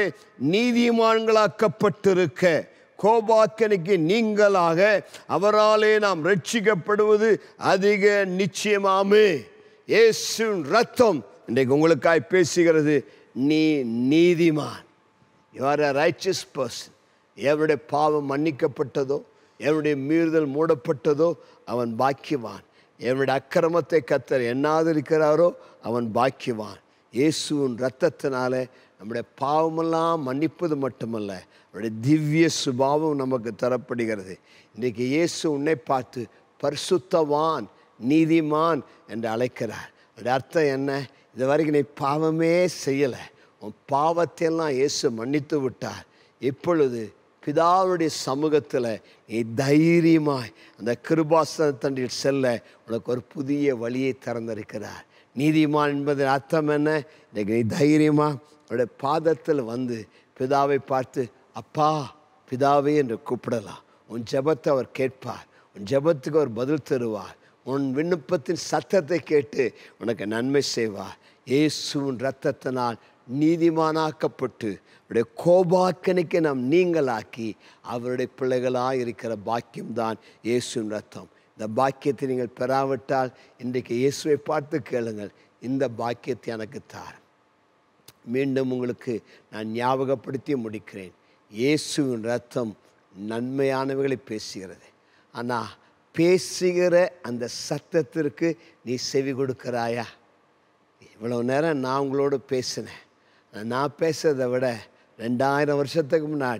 நீதிமான்களாக்கப்பட்டிருக்க கோபாக்கனுக்கு நீங்களாக அவராலே நாம் ரட்சிக்கப்படுவது அதிக நிச்சயமாமே இயேசுவின் ரத்தம் இன்றைக்கு உங்களுக்காய் பேசுகிறது நீ நீதிமான் யூஆர் a righteous person எவருடைய பாவம் மன்னிக்கப்பட்டதோ எவருடைய மீறுதல் மூடப்பட்டதோ அவன் பாக்கியவான் எவருடைய அக்கிரமத்தை கத்தர் எண்ணாதிருக்கிறாரோ அவன் பாக்கியவான் இயேசுவின் ரத்தத்தினால நம்முடைய பாவமெல்லாம் மன்னிப்பது மட்டுமல்ல அவருடைய திவ்ய சுபாவம் நமக்கு தரப்படுகிறது இன்றைக்கு இயேசு உன்னை பார்த்து பரிசுத்தவான் நீதிமான் என்று அழைக்கிறார் அதோட அர்த்தம் என்ன இது வரைக்கும் நீ பாவமே செய்யலை உன் பாவத்தையெல்லாம் இயேசு மன்னித்து விட்டார் இப்பொழுது பிதாவுடைய சமூகத்தில் நீ தைரியமாய் அந்த கிருபாசனத்தண்டில் செல்ல உனக்கு ஒரு புதிய வழியை திறந்திருக்கிறார் நீதிமான் என்பதன் அர்த்தம் என்ன இன்னைக்கு நீ தைரியமாக அவருடைய பாதத்தில் வந்து பிதாவை பார்த்து அப்பா பிதாவே என்று கூப்பிடலாம் உன் ஜெபத்தை அவர் கேட்பார் உன் ஜெபத்துக்கு அவர் பதில் தருவார் உன் விண்ணப்பத்தின் சத்தத்தை கேட்டு உனக்கு நன்மை செய்வார் இயேசுவின் ரத்தத்தினால் நீதிமானாக்கப்பட்டு அவருடைய கோபாக்கனுக்கு நாம் நீங்களாக்கி அவருடைய பிள்ளைகளாக இருக்கிற பாக்கியம்தான் இயேசுவின் ரத்தம் இந்த பாக்கியத்தை நீங்கள் பெறாவிட்டால் இன்றைக்கு இயேசுவை பார்த்து கேளுங்கள் இந்த பாக்கியத்தை எனக்கு தார் மீண்டும் உங்களுக்கு நான் ஞாபகப்படுத்தி முடிக்கிறேன் இயேசுவின் ரத்தம் நன்மையானவைகளை பேசுகிறது ஆனால் பேசுகிற அந்த சத்தத்திற்கு நீ செவி கொடுக்கிறாயா இவ்வளோ நேரம் நான் உங்களோட பேசினேன் நான் பேசுறதை விட ரெண்டாயிரம் வருஷத்துக்கு முன்னாடி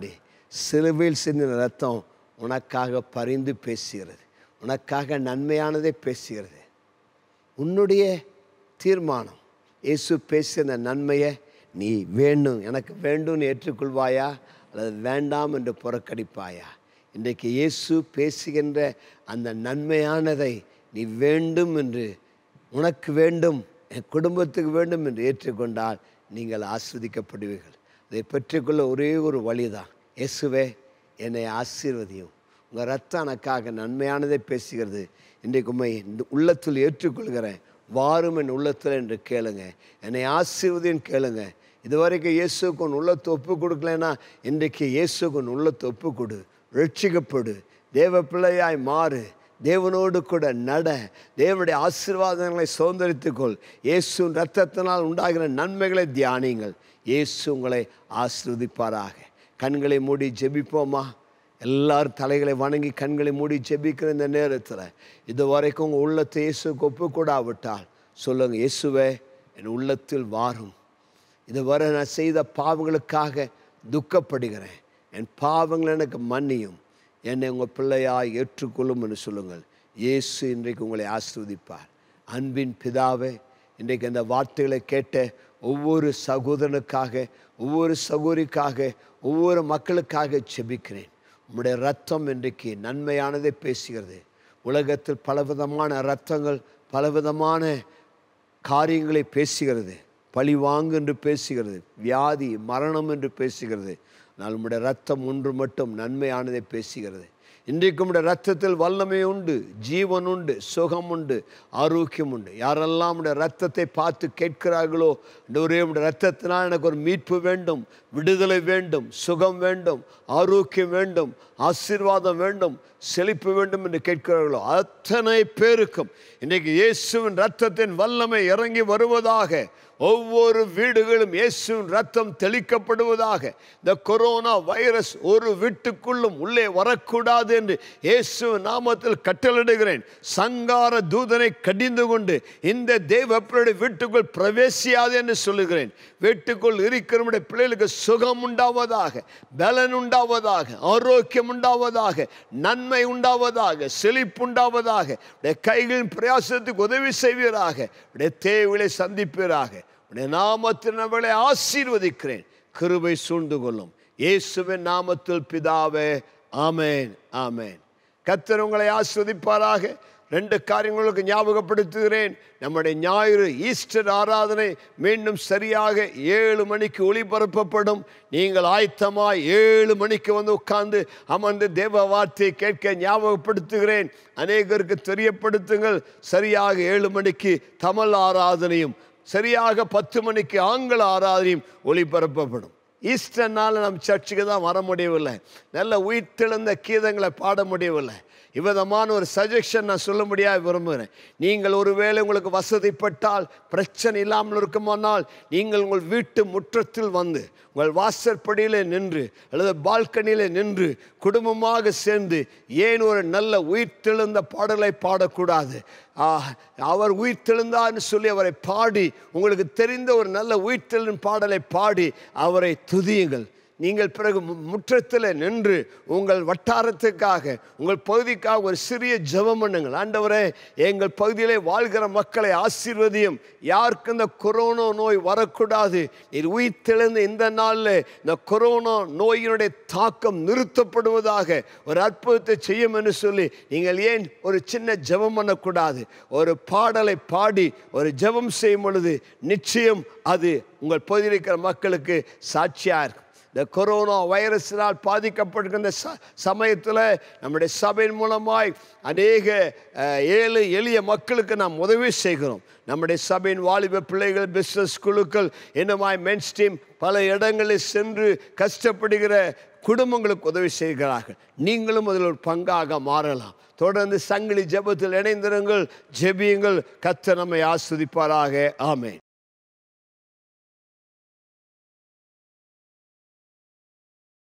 சிலுவையில் சிந்தின ரத்தம் உனக்காக பரிந்து பேசுகிறது உனக்காக நன்மையானதை பேசுகிறது உன்னுடைய தீர்மானம் இயேசு பேசிய அந்த நன்மையை நீ வேண்டும் எனக்கு வேண்டும்னு ஏற்றுக்கொள்வாயா அல்லது வேண்டாம் என்று புறக்கணிப்பாயா இன்றைக்கு இயேசு பேசுகின்ற அந்த நன்மையானதை நீ வேண்டும் என்று உனக்கு வேண்டும் என் குடும்பத்துக்கு வேண்டும் என்று ஏற்றுக்கொண்டால் நீங்கள் ஆஸ்வதிக்கப்படுவீர்கள் அதை பெற்றுக்கொள்ள ஒரே ஒரு வழிதான் இயேசுவே என்னை ஆசீர்வதியும் உங்கள் ரத்தம் எனக்காக நன்மையானதை பேசுகிறது இன்றைக்கு உண்மை இந்த உள்ளத்தில் ஏற்றுக்கொள்கிறேன் வாரும் என் உள்ளத்தில் என்று கேளுங்க என்னை ஆசீர்வதின்னு கேளுங்க இதுவரைக்கும் இயேசுக்கு உன் உள்ளத்தை ஒப்பு கொடுக்கலன்னா இன்றைக்கு இயேசுக்கு உன் உள்ளத்தை ஒப்பு கொடு ரட்சிக்கப்படு தேவ பிள்ளையாய் மாறு தேவனோடு கூட நட தேவனுடைய ஆசீர்வாதங்களை சுதந்திரித்துக்கொள் இயேசு ரத்தத்தினால் உண்டாகிற நன்மைகளை தியானியுங்கள் இயேசு உங்களை ஆசீர்வதிப்பாராக கண்களை மூடி ஜெபிப்போமா எல்லாரும் தலைகளை வணங்கி கண்களை மூடி ஜெபிக்கிற இந்த நேரத்தில் இது வரைக்கும் உங்கள் உள்ளத்தை இயேசுக்கு ஒப்புக்கூடாவிட்டால் சொல்லுங்கள் இயேசுவே என் உள்ளத்தில் வாரும் இதுவரை நான் செய்த பாவங்களுக்காக துக்கப்படுகிறேன் என் பாவங்கள் எனக்கு மன்னியும் என்னை உங்கள் பிள்ளையாய் ஏற்றுக்கொள்ளும் என்று சொல்லுங்கள் இயேசு இன்றைக்கு உங்களை ஆஸ்வதிப்பார் அன்பின் பிதாவே இன்றைக்கு அந்த வார்த்தைகளை கேட்ட ஒவ்வொரு சகோதரனுக்காக ஒவ்வொரு சகோதரிக்காக ஒவ்வொரு மக்களுக்காக செபிக்கிறேன் உம்முடைய ரத்தம் இன்றைக்கு நன்மையானதை பேசுகிறது உலகத்தில் பலவிதமான ரத்தங்கள் பலவிதமான காரியங்களை பேசுகிறது பழி வாங்கு என்று பேசுகிறது வியாதி மரணம் என்று பேசுகிறது ஆனால் உம்முடைய ரத்தம் ஒன்று மட்டும் நன்மையானதை பேசுகிறது இன்றைக்கு உம்முடைய ரத்தத்தில் வல்லமை உண்டு ஜீவன் உண்டு சுகம் உண்டு ஆரோக்கியம் உண்டு யாரெல்லாம் உடைய ரத்தத்தை பார்த்து கேட்கிறார்களோ இந்த ஒரே உடைய ரத்தத்தினால் எனக்கு ஒரு மீட்பு வேண்டும் விடுதலை வேண்டும் சுகம் வேண்டும் ஆரோக்கியம் வேண்டும் ஆசீர்வாதம் வேண்டும் செழிப்பு வேண்டும் என்று கேட்கிறார்களோ அத்தனை பேருக்கும் இன்றைக்கு இயேசுவின் ரத்தத்தின் வல்லமை இறங்கி வருவதாக ஒவ்வொரு வீடுகளும் இயேசுவின் ரத்தம் தெளிக்கப்படுவதாக இந்த கொரோனா வைரஸ் ஒரு வீட்டுக்குள்ளும் உள்ளே வரக்கூடாது என்று இயேசுவின் நாமத்தில் கட்டளிடுகிறேன் சங்கார தூதனை கடிந்து கொண்டு இந்த தேவப்பருடைய வீட்டுக்குள் பிரவேசியாது என்று சொல்லுகிறேன் வீட்டுக்குள் இருக்கிற பிள்ளைகளுக்கு சுகம் உண்டாவதாக பலன் உண்டாவதாக ஆரோக்கியம் உண்டாவதாக நன்மை உண்டாவதாக செழிப்பு உண்டாவதாக உடைய கைகளின் பிரயாசத்துக்கு உதவி செய்வீராக உடைய தேவைகளை சந்திப்பீராக உடைய நாமத்தில் அவளை ஆசீர்வதிக்கிறேன் கிருபை சூழ்ந்து கொள்ளும் இயேசுவின் நாமத்தில் பிதாவே ஆமேன் ஆமேன் கத்தர் உங்களை ஆஸ்வதிப்பாராக ரெண்டு காரியங்களுக்கு ஞாபகப்படுத்துகிறேன் நம்முடைய ஞாயிறு ஈஸ்டர் ஆராதனை மீண்டும் சரியாக ஏழு மணிக்கு ஒளிபரப்பப்படும் நீங்கள் ஆயத்தமாய் ஏழு மணிக்கு வந்து உட்கார்ந்து அமர்ந்து தேவ வார்த்தையை கேட்க ஞாபகப்படுத்துகிறேன் அநேகருக்கு தெரியப்படுத்துங்கள் சரியாக ஏழு மணிக்கு தமிழ் ஆராதனையும் சரியாக பத்து மணிக்கு ஆங்கில ஆராதனையும் ஒளிபரப்பப்படும் ஈஸ்டர் நாள் நம்ம சர்ச்சுக்கு தான் வர முடியவில்லை நல்ல உயிர்த்தெழுந்த கீதங்களை பாட முடியவில்லை இவ்விதமான ஒரு சஜஷன் நான் சொல்ல முடியாது விரும்புகிறேன் நீங்கள் ஒருவேளை உங்களுக்கு வசதிப்பட்டால் பிரச்சனை இல்லாமல் இருக்குமானால் நீங்கள் உங்கள் வீட்டு முற்றத்தில் வந்து உங்கள் வாசற்படியில் நின்று அல்லது பால்கனியில் நின்று குடும்பமாக சேர்ந்து ஏன் ஒரு நல்ல உயிர்த்தெழுந்த பாடலை பாடக்கூடாது ஆ, அவர் உயிர்த்தெழுந்தார்னு சொல்லி அவரை பாடி உங்களுக்கு தெரிந்த ஒரு நல்ல உயிர்த்தெழும் பாடலை பாடி அவரை துதியுங்கள் நீங்கள் பிறகு மு- முற்றத்தில் நின்று உங்கள் வட்டாரத்துக்காக உங்கள் பகுதிக்காக ஒரு சிறிய ஜெபம் பண்ணுங்கள் ஆண்டவரே எங்கள் பகுதியிலே வாழ்கிற மக்களை ஆசீர்வதியும் யாருக்கு இந்த கொரோனா நோய் வரக்கூடாது நீர் உயிர்த்தெழுந்த இந்த நாளில் இந்த கொரோனா நோயினுடைய தாக்கம் நிறுத்தப்படுவதாக ஒரு அற்புதத்தை செய்யும் என்று சொல்லி நீங்கள் ஏன் ஒரு சின்ன ஜெபம் பண்ணக்கூடாது ஒரு பாடலை பாடி ஒரு ஜெபம் செய்யும் பொழுது நிச்சயம் அது உங்கள் பகுதியில் இருக்கிற மக்களுக்கு சாட்சியாக இருக்கும் இந்த கொரோனா வைரஸினால் பாதிக்கப்பட்டிருக்கிற ச சமயத்தில் நம்முடைய சபையின் மூலமாய் அநேக அஹ், ஏழை எளிய மக்களுக்கு நாம் உதவி செய்கிறோம் நம்முடைய சபையின் வாலிப பிள்ளைகள் பிஸ்னஸ் குழுக்கள் என்னமாய் மென்ஸ் டீம் பல இடங்களில் சென்று கஷ்டப்படுகிற குடும்பங்களுக்கு உதவி செய்கிறார்கள் நீங்களும் அதில் ஒரு பங்காக மாறலாம் தொடர்ந்து சங்கிலி ஜெபத்தில் இணைந்திருங்கள் ஜெபியுங்கள் கத்த நம்மை ஆஸ்வதிப்பாராக ஆமென்